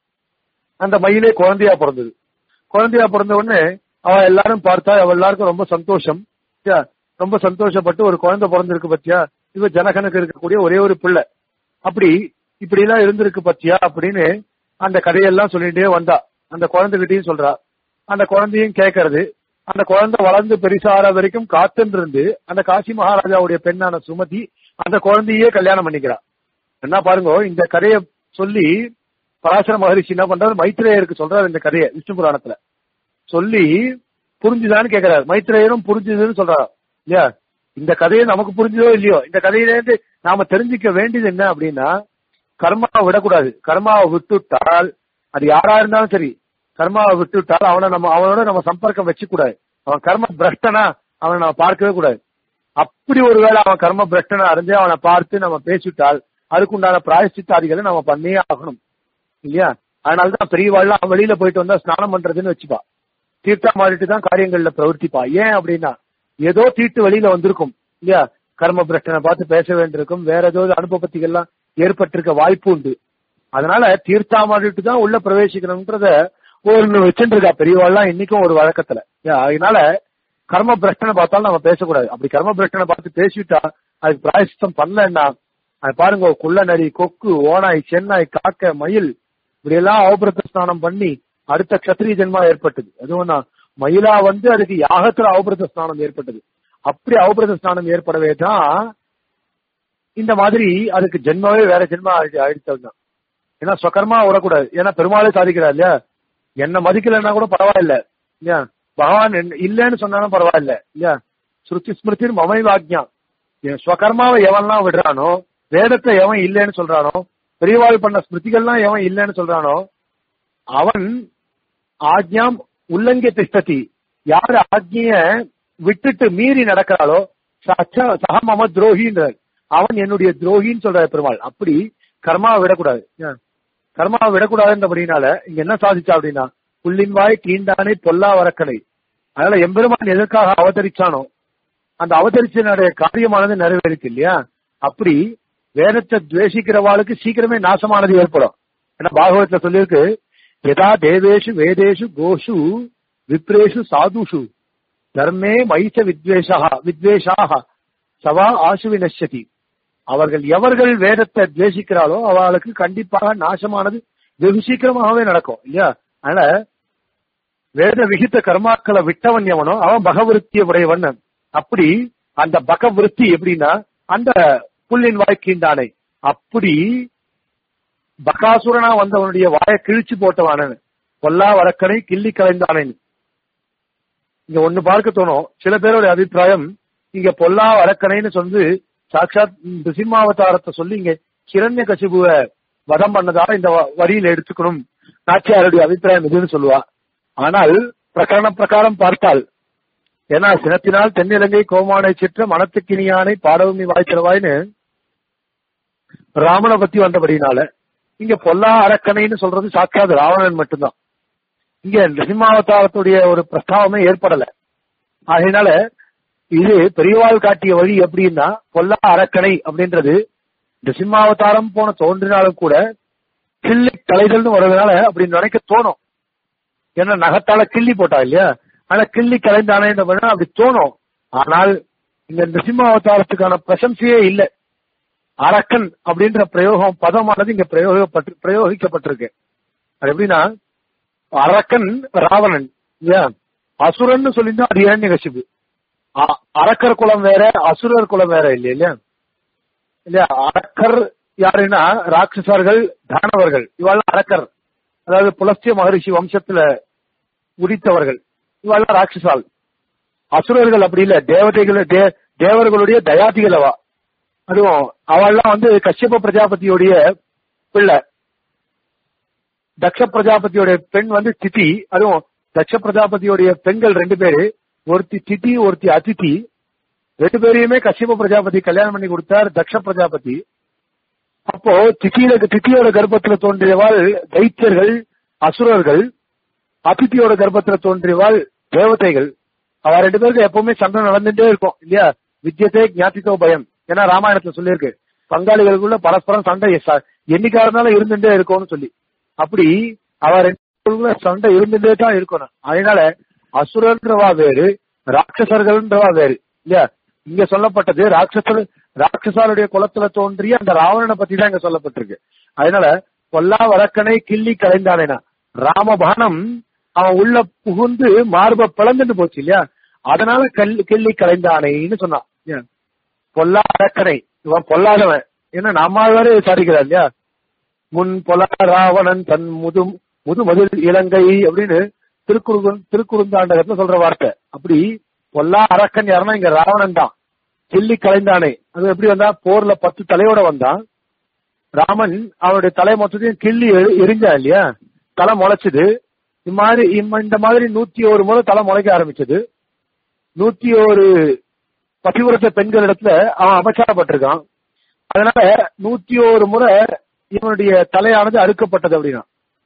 அந்த மயிலே குழந்தையா பிறந்தது குழந்தையா பிறந்த உடனே அவ எல்லாரும் பார்த்தா அவ எல்லாருக்கும் ரொம்ப சந்தோஷம் சரியா? ரொம்ப சந்தோஷப்பட்டு ஒரு குழந்தை பிறந்திருக்கு பத்தியா இவ ஜனகனுக்கு இருக்கக்கூடிய ஒரே ஒரு பிள்ளை அப்படி இப்படி எல்லாம் இருந்திருக்கு பத்தியா அப்படின்னு அந்த கதையெல்லாம் சொல்லிட்டே வந்தா அந்த குழந்தைகிட்டயும் சொல்றா அந்த குழந்தையும் கேட்கறது அந்த குழந்தை வளர்ந்து பெருசாற வரைக்கும் காத்துன்னு இருந்து அந்த காசி மகாராஜாவுடைய பெண்ணான சுமதி அந்த குழந்தையே கல்யாணம் பண்ணிக்கிறா என்ன பாருங்க இந்த கதையை சொல்லி பராசர மகரிஷி என்ன பண்றாரு மைத்ரேயருக்கு சொல்றாரு இந்த கதையை விஷ்ணு புராணத்துல சொல்லி புரிஞ்சுதான்னு கேக்குறாரு மைத்ரேயரும் புரிஞ்சுதுன்னு சொல்றாரு இல்லையா இந்த கதையை நமக்கு புரிஞ்சதோ இல்லையோ இந்த கதையில இருந்து நாம தெரிஞ்சுக்க வேண்டியது என்ன அப்படின்னா கர்மாவை விடக்கூடாது கர்மாவை விட்டுட்டால் அது யாரா இருந்தாலும் சரி கர்மாவை விட்டுட்டால் அவனை நம்ம அவனோட நம்ம சம்பர்க்கம் வச்சுக்க கூடாது அவன் கர்ம பிரஷ்டனா அவனை நம்ம பார்க்கவே கூடாது அப்படி ஒருவேளை அவன் கர்ம பிரஷ்டனா இருந்து அவனை பார்த்து நம்ம பேசிவிட்டால் அதுக்குண்டான பிராயசித்தாதிகளை நம்ம பண்ணியே ஆகணும் இல்லையா அதனாலதான் பெரியவாள்லாம் வெளியில போயிட்டு வந்தா ஸ்நானம் பண்றதுன்னு வச்சுப்பா தீர்த்தா மாறிட்டு தான் காரியங்கள்ல பிரவர்த்திப்பா ஏன் அப்படின்னா ஏதோ தீட்டு வெளியில வந்திருக்கும் இல்லையா கர்ம பிரஷ்டனை பார்த்து பேச வேண்டியிருக்கும் வேற ஏதாவது அனுபவத்திகள்லாம் ஏற்பட்டிருக்க வாய்ப்பு உண்டு அதனால தீர்த்தா மாறிட்டு தான் உள்ள பிரவேசிக்கணும்ன்றத ஒரு வச்சுட்டு இருக்கா பெரியவாள்லாம் இன்னைக்கும் ஒரு வழக்கத்துல ஏன், அதனால கர்ம பிரஷ்டனை பார்த்தாலும் நம்ம பேசக்கூடாது அப்படி கர்ம பிரஷ்டனை பார்த்து பேசிவிட்டா அதுக்கு பிராயசித்தம் பண்ணலன்னா அது பாருங்க குள்ள நரி கொக்கு ஓனாய் சென்னாய் காக்க மயில் இப்படி எல்லாம் அவபிரத்த ஸ்நானம் பண்ணி அடுத்த கத்திரிய ஜென்மா ஏற்பட்டது அதுவும் நான் மயிலா வந்து அதுக்கு யாகத்துல அவபிரத ஸ்நானம் ஏற்பட்டது அப்படி அவபிரத ஸ்நானம் ஏற்படவே தான் இந்த மாதிரி அதுக்கு ஜென்மாவே வேற ஜென்மா ஆயிடுச்சு தான் ஏன்னா சொக்கர்மா விடக்கூடாது ஏன்னா பெருமாளே சாதிக்கிறார் இல்லையா என்ன மதிக்கலைன்னா கூட பரவாயில்ல இல்லையா பகவான் என்ன- இல்லைன்னு சொன்னாலும் பரவாயில்ல இல்லையா ஸ்ருதி ஸ்மிருதி மமை வாக்கியா என் ஸ்வகர்மாவை எவன்லாம் விடுறானோ வேதத்தை எவன் இல்லைன்னு சொல்றானோ பெரியவாள் பண்ண ஸ்மிருதிகள்லாம் எவன் இல்லைன்னு சொல்றானோ அவன் ஆக்ஞாம் உல்லங்கிய திஷ்டதி யார் ஆக்ஞிய விட்டுட்டு மீறி நடக்கிறாளோ சச்ச- சக மம துரோகின்றார் அவன் என்னுடைய துரோகின்னு சொல்றாரு பெருமாள் அப்படி கர்மாவை விடக்கூடாது ஏன்? கர்மாவை விடக்கூடாதுன்றபடினால இங்க என்ன சாதிச்சா அப்படின்னா புள்ளின் வாய் தீண்டானை பொல்லா வரக்கலை அதனால எம்பெருமான் எதற்காக அவதரிச்சானோ அந்த அவதரிச்சனுடைய காரியமானது நிறைவேறிச்சு இல்லையா அப்படி வேதத்தை துவேஷிக்கிறவாளுக்கு சீக்கிரமே நாசமானது ஏற்படும் ஏன்னா பாகவத்துல சொல்லியிருக்கு யதா தேவேஷு வேதேஷு கோஷு விப்ரேஷு சாதுஷு தர்மே மைச்ச வித்வேஷா வித்வேஷாக சவா ஆசு வினஷ்யதி அவர்கள் எவர்கள் வேதத்தை துவேஷிக்கிறாளோ அவளுக்கு கண்டிப்பாக நாசமானது வெகு சீக்கிரமாகவே நடக்கும் இல்லையா அதனால வேத விகித கர்மாக்களை விட்டவன் எவனோ அவன் பகவிருத்திய உடையவன் அப்படி அந்த பகவிருத்தி எப்படின்னா அந்த புல்லின் வாய்க்கின்றானே அப்படி பகாசுரனா வந்தவனுடைய வாயை கிழிச்சு போட்டவானன் பொல்லா வழக்கனை கிள்ளி கலைந்தானேன் இங்க ஒண்ணு பார்க்க தோணும் சில பேரோட அபிப்பிராயம் இங்க பொல்லா வழக்கனைன்னு சொல்லி சாட்சாத் நிருசிம்மாவதாரத்தை சொல்லி இங்க கிரண்ய கசிபுவ வதம் பண்ணதா இந்த வ- வரியில எடுத்துக்கணும் நாச்சியாருடைய அபிப்பிராயம் இதுன்னு சொல்லுவா ஆனால் பிரகரண பிரகாரம் பார்த்தால் ஏன்னா சினத்தினால் தென்னிலங்கை கோமானை சிற்ற மனத்துக்கினியானை பாடவும் நீ வாய்த்திருவாய்னு ராமனை பத்தி வந்தபடினால இங்க பொல்லா அரக்கனைன்னு சொல்றது சாட்சாத் ராவணன் மட்டும்தான் இங்க நிருசிம்மாவதாரத்துடைய ஒரு பிரஸ்தாவமே ஏற்படல அதனால இது பெரியவாள் காட்டிய வழி எப்படின்னா பொல்லா அரக்கனை அப்படின்றது நிருசிம்மாவதாரம் போன தோன்றினாலும் கூட கிள்ளி தலைகள்னு வர்றதுனால அப்படி நினைக்க தோணும் ஏன்னா நகத்தால கிள்ளி போட்டா இல்லையா ஆனா கிள்ளி கலைந்தானே அப்படி தோணும் ஆனால் இந்த நிருசிம்மாவதாரத்துக்கான பிரசம்சையே இல்லை அரக்கன் அப்படின்ற பிரயோகம் பதமானது இங்க பிரயோகப்பட்டு பிரயோகிக்கப்பட்டிருக்கு அது எப்படின்னா அரக்கன் ராவணன் இல்லையா அசுரன் சொல்லியிருந்தா அது இரண்யகசிபு அ- அரக்கர் குலம் வேற அசுரர் குலம் வேற இல்லையா இல்லையா இல்லையா அரக்கர் யாருன்னா ராட்சசர்கள் தானவர்கள் இவெல்லாம் அரக்கர் அதாவது புலஸ்திய மகரிஷி வம்சத்துல உதித்தவர்கள் இவெல்லாம் ராட்சசால் அசுரர்கள் அப்படி இல்ல தேவதைகள் தே- தேவர்களுடைய தயாதிகளவா அதுவும் அவள்லாம் வந்து கஷ்யப பிரஜாபதியுடைய பிள்ளை தக்ஷ பிரஜாபதியோட பெண் வந்து திதி அதுவும் தக்ஷ பிரஜாபதியோடைய பெண்கள் ரெண்டு பேரு ஒருத்தி திதி ஒருத்தி அதிதி ரெண்டு பேரையுமே கஷ்யப பிரஜாபதி கல்யாணம் பண்ணி கொடுத்தார் தக்ஷ பிரஜாபதி அப்போ திதியில திதியோட கர்ப்பத்துல தோன்றியவாள் தைத்தியர்கள் அசுரர்கள் அதிதியோட கர்ப்பத்துல தோன்றியவாள் தேவதைகள் அவ ரெண்டு பேருக்கு எப்பவுமே சண்டை நடந்துட்டே இருக்கும் இல்லையா வித்தியத்தை ஞாத்தித்தோ பயம் ஏன்னா ராமாயணத்துல சொல்லியிருக்கு பங்காளிகளுக்குள்ள பரஸ்பரம் சண்டை ச- என்னைக்கா இருந்தாலும் இருந்துட்டே இருக்கும்னு சொல்லி அப்படி அவ ரெண்டு பேருக்குள்ள சண்டை இருந்துட்டே தான் இருக்கணும் அதனால அசுரன்றவா வேறு ராட்சசர்கள்ன்றவா வேறு இல்லையா இங்க சொல்லப்பட்டது ராட்சசர் ராட்சசாருடைய குலத்துல தோன்றிய அந்த ராவணனை பத்தி தான் இங்க சொல்லப்பட்டிருக்கு அதனால பொல்லா வரக்கனை கிள்ளி கலைந்தானேனா ராமபானம் அவன் உள்ள புகுந்து மார்ப பிளந்துட்டு போச்சு இல்லையா அதனால கல் கிள்ளி கலைந்தானேன்னு சொன்னான் ஏன்? பொல்லா அரக்கனை இவன் பொல்லாதவன் ஏன்னா நம்மாழ்வாரே விசாரிக்கிறார் இல்லையா முன் பொலா ராவணன் தன் முது முதுமதில் இலங்கை அப்படின்னு திருக்குறு திருக்குறுந்தாண்டகத்துல சொல்ற வார்த்தை அப்படி பொல்லா அரக்கன் யாருன்னா இங்க ராவணன் தான் கிள்ளி கலைந்தானே அது எப்படி வந்தா போர்ல பத்து தலையோட வந்தான் ராமன் அவனுடைய தலை மொத்தத்தையும் கிள்ளி எரி- எரிஞ்சான் இல்லையா தலை முளைச்சது இந்த மாதிரி இம்ம- இந்த மாதிரி நூத்தி ஒரு முறை தலை முளைக்க ஆரம்பிச்சது நூத்தி ஒரு பதிவிரத்த பெண்கள் இடத்துல அவன் அபச்சாரப்பட்டிருக்கான் அதனால நூத்தி ஒரு முறை இவனுடைய தலையானது அறுக்கப்பட்டது அப்படின்னா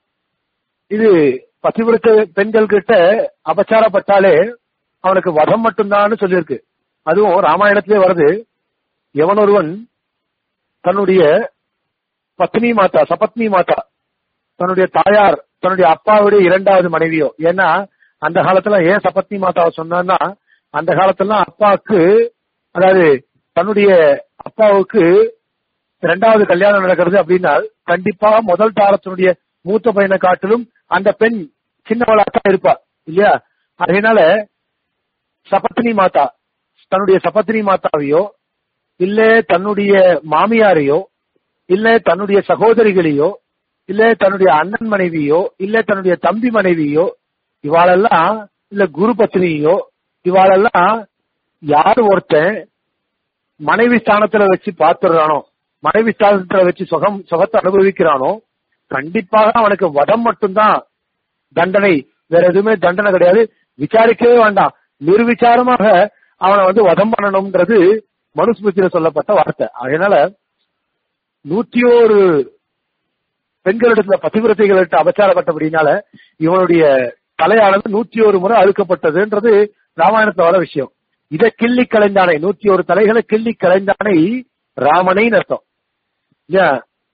இது பதிவிரத்த பெண்கள் கிட்ட அபச்சாரப்பட்டாலே அவனுக்கு வதம் மட்டும்தான் சொல்லியிருக்கு அதுவும் ராமாயணத்திலே வருது எவன் ஒருவன் தன்னுடைய பத்னி மாதா சபத்னி மாதா தன்னுடைய தாயார் தன்னுடைய அப்பாவுடைய இரண்டாவது மனைவியோ ஏன்னா அந்த காலத்துல ஏன் சபத்னி மாதாவை சொன்னான்னா அந்த காலத்துல அப்பாவுக்கு அதாவது தன்னுடைய அப்பாவுக்கு இரண்டாவது கல்யாணம் நடக்கிறது அப்படின்னா கண்டிப்பா முதல் தாரத்தினுடைய மூத்த பையனை காட்டிலும் அந்த பெண் சின்னவளா தான் இருப்பா இல்லையா அதனால சபத்னி மாதா தன்னுடைய சபத்னி மாதாவையோ இல்ல தன்னுடைய மாமியாரையோ இல்ல தன்னுடைய சகோதரிகளையோ இல்ல தன்னுடைய அண்ணன் மனைவியோ இல்ல தன்னுடைய தம்பி மனைவியோ இவாளெல்லாம் இல்ல குரு பத்னியோ இவாளெல்லாம் யார் ஒருத்தன் மனைவி ஸ்தானத்துல வச்சு பார்த்துடுறானோ மனைவி ஸ்தானத்துல வச்சு சுகம் சுகத்தை அனுபவிக்கிறானோ கண்டிப்பாக அவனுக்கு வதம் மட்டும்தான் தண்டனை வேற எதுவுமே தண்டனை கிடையாது விசாரிக்கவே வேண்டாம் நிர்விசாரமாக அவனை வந்து வதம் பண்ணணும்ன்றது மனுஸ்மிருதியில சொல்லப்பட்ட வார்த்தை அதனால நூத்தி ஒரு பெண்களிடத்துல பதிவிரத்தைகளிட்ட அபச்சாரப்பட்டபடினால இவனுடைய தலையானது நூத்தி ஒரு முறை அழுக்கப்பட்டதுன்றது ராமாயணத்துல வர விஷயம் இதை கிள்ளி கலைந்தானை நூத்தி ஒரு தலைகளை கிள்ளி கலைந்தானை ராமனைன்னு அர்த்தம் இல்லையா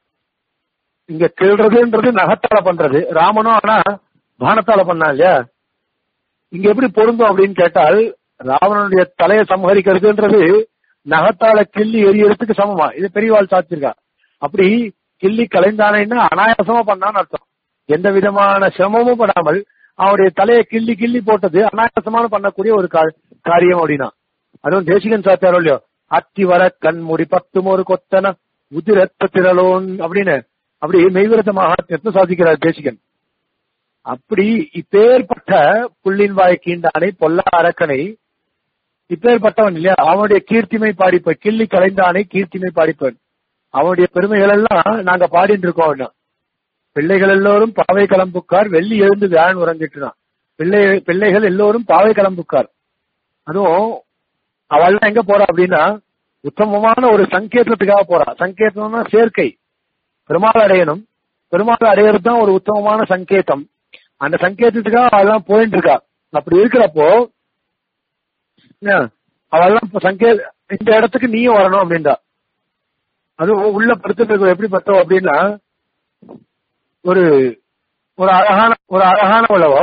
இங்க கிள்றதுன்றது நகத்தால பண்றது ராமனும் ஆனா பானத்தால பண்ணான் இல்லையா இங்க எப்படி பொருந்தும் அப்படின்னு கேட்டால் ராவணனுடைய தலையை சம்ஹரிக்கிறதுன்றது நகத்தால கிள்ளி எரியறதுக்கு சமமா இது பெரியவாள் சாத்திருக்கா அப்படி கிள்ளி கலைந்தானேன்னா அனாயாசமா பண்ணான்னு அர்த்தம் எந்த விதமான சிரமமும் படாமல் அவனுடைய தலையை கிள்ளி கிள்ளி போட்டது அனாயாசமான பண்ணக்கூடிய ஒரு கா- காரியம் அப்படின்னா அதுவும் தேசிகன் சாத்தாரோ இல்லையோ அத்தி வர கண்மூடி பத்தும் ஒரு கொத்தன உதிரத்த திரளோன் அப்படின்னு அப்படி மெய்விரத மகாத்மியத்தை சாதிக்கிறார் தேசிகன் அப்படி இப்பேற்பட்ட புள்ளின் வாய் கீண்டானை பொல்லா அரக்கனை இப்பேற்பட்டவன் இல்லையா அவனுடைய கீர்த்திமை பாடிப்பேன் கிள்ளி கலைந்தானை கீர்த்திமை பாடிப்பேன் அவனுடைய பெருமைகள் எல்லாம் நாங்க பாடிட்டு இருக்கோம் அப்படின்னா. பிள்ளைகள் எல்லோரும் பாவை கிளம்புக்கார் வெள்ளி எழுந்து வியாழன் உறங்கிட்டுனான் பிள்ளை பிள்ளைகள் எல்லோரும் பாவை கிளம்புக்கார் அதுவும் அவள்லாம் எங்க போறா அப்படின்னா உத்தமமான ஒரு சங்கேதத்துக்காக போறா சங்கேதம்னா சேர்க்கை பெருமாள் அடையணும் பெருமாள் அடையிறது தான் ஒரு உத்தமமான சங்கேதம் அந்த சங்கேதத்துக்காக அவெல்லாம் போயிட்டு இருக்கா அப்படி இருக்கிறப்போ என்ன, அவெல்லாம் இப்ப சங்கே இந்த இடத்துக்கு நீயும் வரணும் அப்படின்றா அதுவும் உள்ள படுத்துட்டு எப்படி பட்டோம் அப்படின்னா ஒரு ஒரு அழகான ஒரு அழகான உழவோ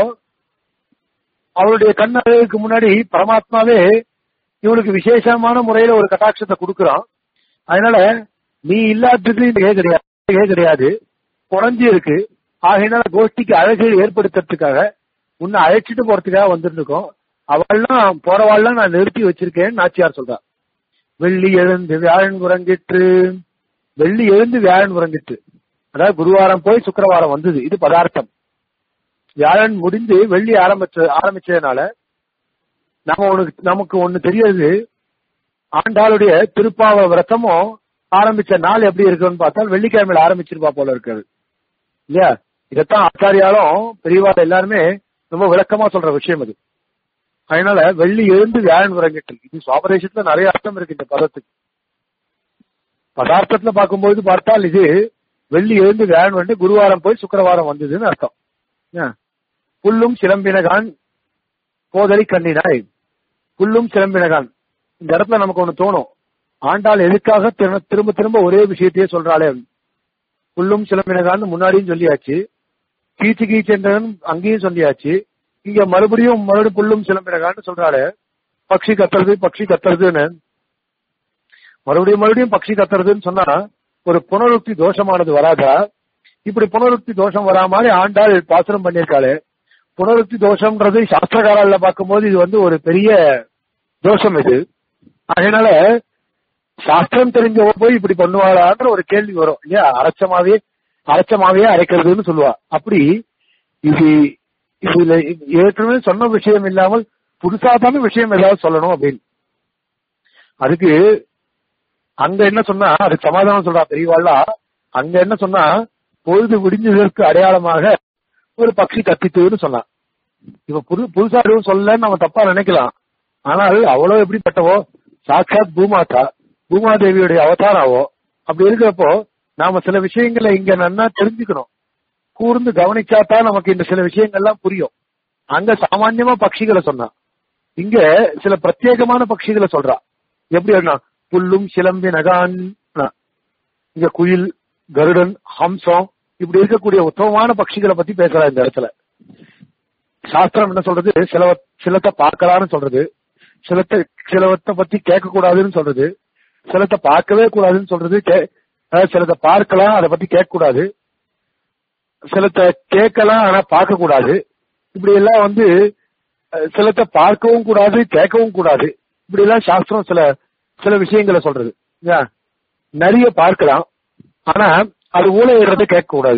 அவளுடைய கண் அழகுக்கு முன்னாடி பரமாத்மாவே இவனுக்கு விசேஷமான முறையில ஒரு கட்டாட்சத்தை கொடுக்கறான் அதனால நீ இல்லாதது இங்கே கிடையாது இங்கே கிடையாது குறைஞ்சி இருக்கு ஆகையினால கோஷ்டிக்கு அழகு ஏற்படுத்துறதுக்காக உன்னை அழைச்சிட்டு போறதுக்காக வந்துருக்கோம் அவள்லாம் போறவாள்லாம் நான் நிறுத்தி வச்சிருக்கேன்னு நாச்சியார் சொல்றா வெள்ளி எழுந்து வியாழன் உறங்கிற்று வெள்ளி எழுந்து வியாழன் உறங்கிற்று அதாவது குருவாரம் போய் சுக்கிரவாரம் வந்தது இது பதார்த்தம் வியாழன் முடிந்து வெள்ளி ஆரம்பிச்ச ஆரம்பிச்சதுனால நம்ம உனக்கு நமக்கு ஒண்ணு தெரியாது ஆண்டாளுடைய திருப்பாவ விரதமும் ஆரம்பிச்ச நாள் எப்படி இருக்குன்னு பார்த்தா வெள்ளிக்கிழமையில ஆரம்பிச்சிருப்பா போல இருக்காது இல்லையா இதைத்தான் ஆச்சாரியாலும் பெரியவாள் எல்லாருமே ரொம்ப விளக்கமா சொல்ற விஷயம் அது அதனால வெள்ளி எழுந்து வியாழன் உறங்கிட்டு இது சுவாபதேசத்துல நிறைய அர்த்தம் இருக்கு இந்த பதத்துக்கு பதார்த்தத்துல பார்க்கும்போது பார்த்தால் இது வெள்ளி எழுந்து வியாழன் வந்து குருவாரம் போய் சுக்கிரவாரம் வந்ததுன்னு அர்த்தம் ஏன்? புல்லும் சிலம்பினகான் போதலி கண்ணினாய் புல்லும் சிலம்பினகான் இந்த இடத்துல நமக்கு ஒண்ணு தோணும் ஆண்டாள் எதுக்காக திரு- திரும்ப திரும்ப ஒரே விஷயத்தையே சொல்றாளே புல்லும் சிலம்பினகான்னு முன்னாடியும் சொல்லியாச்சு கீச்சு கீச்சென்றன் அங்கேயும் சொல்லியாச்சு இங்க மறுபடியும் மறுபடியும் புல்லும் சிலம்பினகான்னு சொல்றாளே பக்ஷி கத்துறது பக்ஷி கத்துறதுன்னு மறுபடியும் மறுபடியும் பக்ஷி கத்துறதுன்னு சொன்னா ஒரு புனருக்தி தோஷமானது வராதா இப்படி புனருக்தி தோஷம் வரா மாதிரி ஆண்டாள் பாசனம் பண்ணியிருக்காளே புனருக்தி தோஷம்ன்றது சாஸ்திரகாரால பார்க்கும்போது இது வந்து ஒரு பெரிய தோஷம் இது அதனால சாஸ்திரம் தெரிஞ்சவ போய் இப்படி பண்ணுவாளான்ற ஒரு கேள்வி வரும் இல்லையா அரைச்சமாவே அரைச்சமாவே அரைக்கிறதுன்னு சொல்லுவா அப்படி இது இதுல ஏற்கனவே சொன்ன விஷயம் இல்லாமல் புதுசா தானே விஷயம் ஏதாவது சொல்லணும் அப்படின்னு அதுக்கு அங்க என்ன சொன்னா அதுக்கு சமாதானம் சொல்றா பெரியவாள்லா அங்க என்ன சொன்னா பொழுது விடிஞ்சதற்கு அடையாளமாக ஒரு பக்ஷி கத்தித்துன்னு சொன்னான் இப்ப புது புதுசா எதுவும் சொல்லலன்னு நம்ம தப்பா நினைக்கலாம் ஆனால் அவ்வளவு எப்படிப்பட்டவோ சாட்சாத் பூமாதா பூமாதேவியுடைய அவதாராவோ அப்படி இருக்கிறப்போ நாம சில விஷயங்களை இங்க நன்னா தெரிஞ்சுக்கணும் கூர்ந்து கவனிச்சாதான் நமக்கு இந்த சில விஷயங்கள்லாம் புரியும் அங்க சாமான்யமா பட்சிகளை சொன்னா இங்க சில பிரத்யேகமான பட்சிகளை சொல்றா எப்படி அப்படின்னா புல்லும் சிலம்பி நகான் இங்க குயில் கருடன் ஹம்சம் இப்படி இருக்கக்கூடிய உத்தமமான பட்சிகளை பத்தி பேசுறா இந்த இடத்துல சாஸ்திரம் என்ன சொல்றது சில சிலத்தை பார்க்கலாம்னு சொல்றது சிலத்தை சிலவத்தை பத்தி கேட்க கூடாதுன்னு சொல்றது சிலத்தை பார்க்கவே கூடாதுன்னு சொல்றது கே- அதாவது சிலத்தை பார்க்கலாம் அதை பத்தி கேட்க கூடாது சிலத்தை கேட்கலாம் ஆனா பார்க்க கூடாது இப்படி எல்லாம் வந்து அஹ், சிலத்தை பார்க்கவும் கூடாது கேட்கவும் கூடாது இப்படி எல்லாம் சாஸ்திரம் சில சில விஷயங்களை சொல்றது ஏன்? நிறைய பார்க்கலாம் ஆனா அது ஊழையிடுறதை கேட்க கூடாது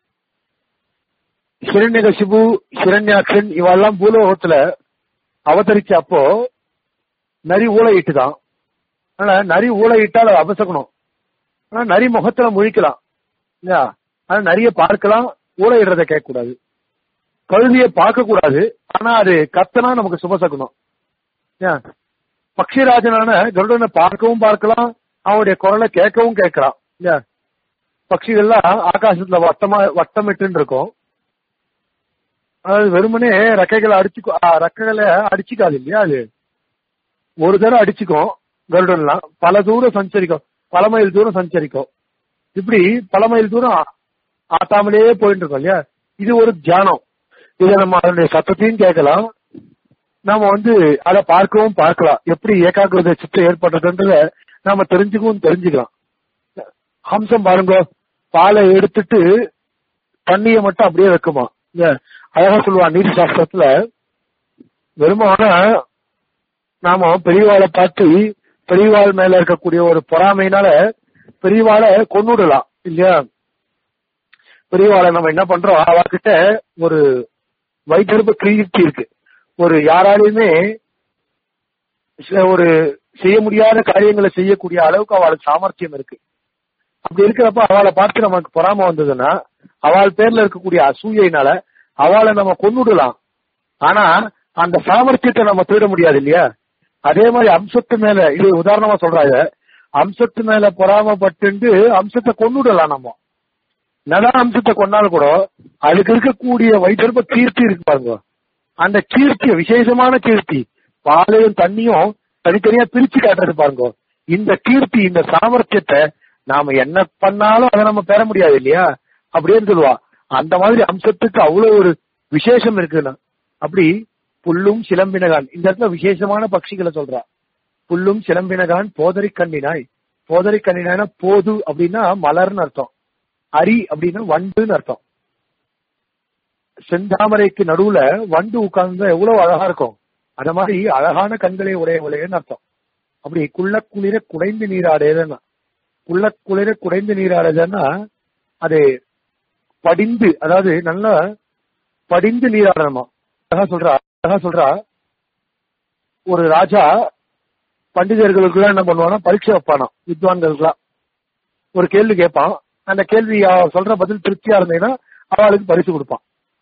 ஹிரண்யகசிபு ஹிரண்யாட்சன் இவெல்லாம் பூலோகத்துல அவதரிச்ச அப்போ நரி ஊழையிட்டுதான் ஆனா நரி ஊழையிட்டால் அதை அபசகணும் ஆனா நரி முகத்துல முழிக்கலாம் இல்லையா ஆனா நிறைய பார்க்கலாம் ஊழையிடுறதை கேட்க கூடாது கழுதியை பார்க்க கூடாது ஆனா அது கத்தனா நமக்கு சுபசகுனம் ஏன் பக்ஷிராஜனான கருடனை பார்க்கவும் பார்க்கலாம் அவனுடைய குரலை கேட்கவும் கேட்கலாம் இல்லையா பட்சிகள்லாம் ஆகாசத்துல வட்டமா வட்டமிட்டு இருக்கும் அதாவது வெறுமனே ரெக்கைகளை அடிச்சு ரெக்கைகளை அடிச்சுக்காது இல்லையா அது ஒரு தடவை அடிச்சுக்கும் கருடன்லாம் பல தூரம் சஞ்சரிக்கும் பல மைல் தூரம் சஞ்சரிக்கும் இப்படி பல மைல் தூரம் ஆ- ஆட்டாமலே போயிட்டு இருக்கோம் இல்லையா இது ஒரு தியானம் இதை நம்ம அதனுடைய சத்தத்தையும் கேட்கலாம் நாம வந்து அதை பார்க்கவும் பார்க்கலாம் எப்படி ஏகாகிரத சித்தம் ஏற்படுறதுன்றத நாம தெரிஞ்சுக்கவும் தெரிஞ்சுக்கலாம் ஹம்சம் பாருங்க பாலை எடுத்துட்டு தண்ணியை மட்டும் அப்படியே வைக்குமா இல்ல அழகா சொல்லுவான் நீதி சாஸ்திரத்துல வெறுமான நாம பெரியவாளை பார்த்து பெரியவாள் மேல இருக்கக்கூடிய ஒரு பொறாமையினால பெரியவாளை கொன்னுடலாம் இல்லையா பெரியவாளை நம்ம என்ன பண்றோம் அவகிட்ட ஒரு வைத்திருப்பு கிரீர்த்தி இருக்கு ஒரு யாராலையுமே சில ஒரு செய்ய முடியாத காரியங்களை செய்யக்கூடிய அளவுக்கு அவளுக்கு சாமர்த்தியம் இருக்கு அப்படி இருக்கிறப்ப அவளை பார்த்து நமக்கு பொறாம வந்ததுன்னா அவள் பேர்ல இருக்கக்கூடிய அசூயைனால அவளை நம்ம கொன்னுடலாம் ஆனா அந்த சாமர்த்தியத்தை நம்ம திருட முடியாது இல்லையா அதே மாதிரி அம்சத்து மேல இது உதாரணமா சொல்றாங்க அம்சத்து மேல பொறாமப்பட்டு அம்சத்தை கொன்னுடலாம் நம்ம என்னதான் அம்சத்தை கொண்டாலும் கூட அதுக்கு இருக்கக்கூடிய வைத்திருப்ப கீர்த்தி இருக்கு பாருங்க அந்த கீர்த்தி விசேஷமான கீர்த்தி பாலையும் தண்ணியும் தனித்தனியா பிரிச்சு காட்டுறது பாருங்க இந்த கீர்த்தி இந்த சாமர்த்தியத்தை நாம என்ன பண்ணாலும் அதை நம்ம பெற முடியாது இல்லையா அப்படின்னு சொல்லுவா அந்த மாதிரி அம்சத்துக்கு அவ்வளவு ஒரு விசேஷம் இருக்குன்னா அப்படி புல்லும் சிலம்பினகான் இந்த இடத்துல விசேஷமான பட்சிகளை சொல்றா புல்லும் சிலம்பினகான் போதரி கண்ணினாய் போதரி கண்ணினாய்னா போது அப்படின்னா மலர்னு அர்த்தம் அரி அப்படின்னா வண்டுன்னு அர்த்தம் செந்தாமரைக்கு நடுவுல வண்டு உட்கார்ந்து எவ்வளவு அழகா இருக்கும் அத மாதிரி அழகான கண்களை உடையவளேன்னு அர்த்தம் அப்படி குள்ள குளிர குடைந்து நீராடேதுன்னா குள்ள குளிர குடைந்து நீராடுதுன்னா அது படிந்து அதாவது நல்லா படிந்து நீராடணுமா அழகா சொல்றா அழகா சொல்றா ஒரு ராஜா பண்டிதர்களுக்கு என்ன பண்ணுவானா பரீட்சை வைப்பானா வித்வான்களுக்குலாம் ஒரு கேள்வி கேட்பான் அந்த கேள்வி அவ சொல்ற பதில் திருப்தியா இருந்ததுன்னா அவளுக்கு பரிசு கொடுப்பான்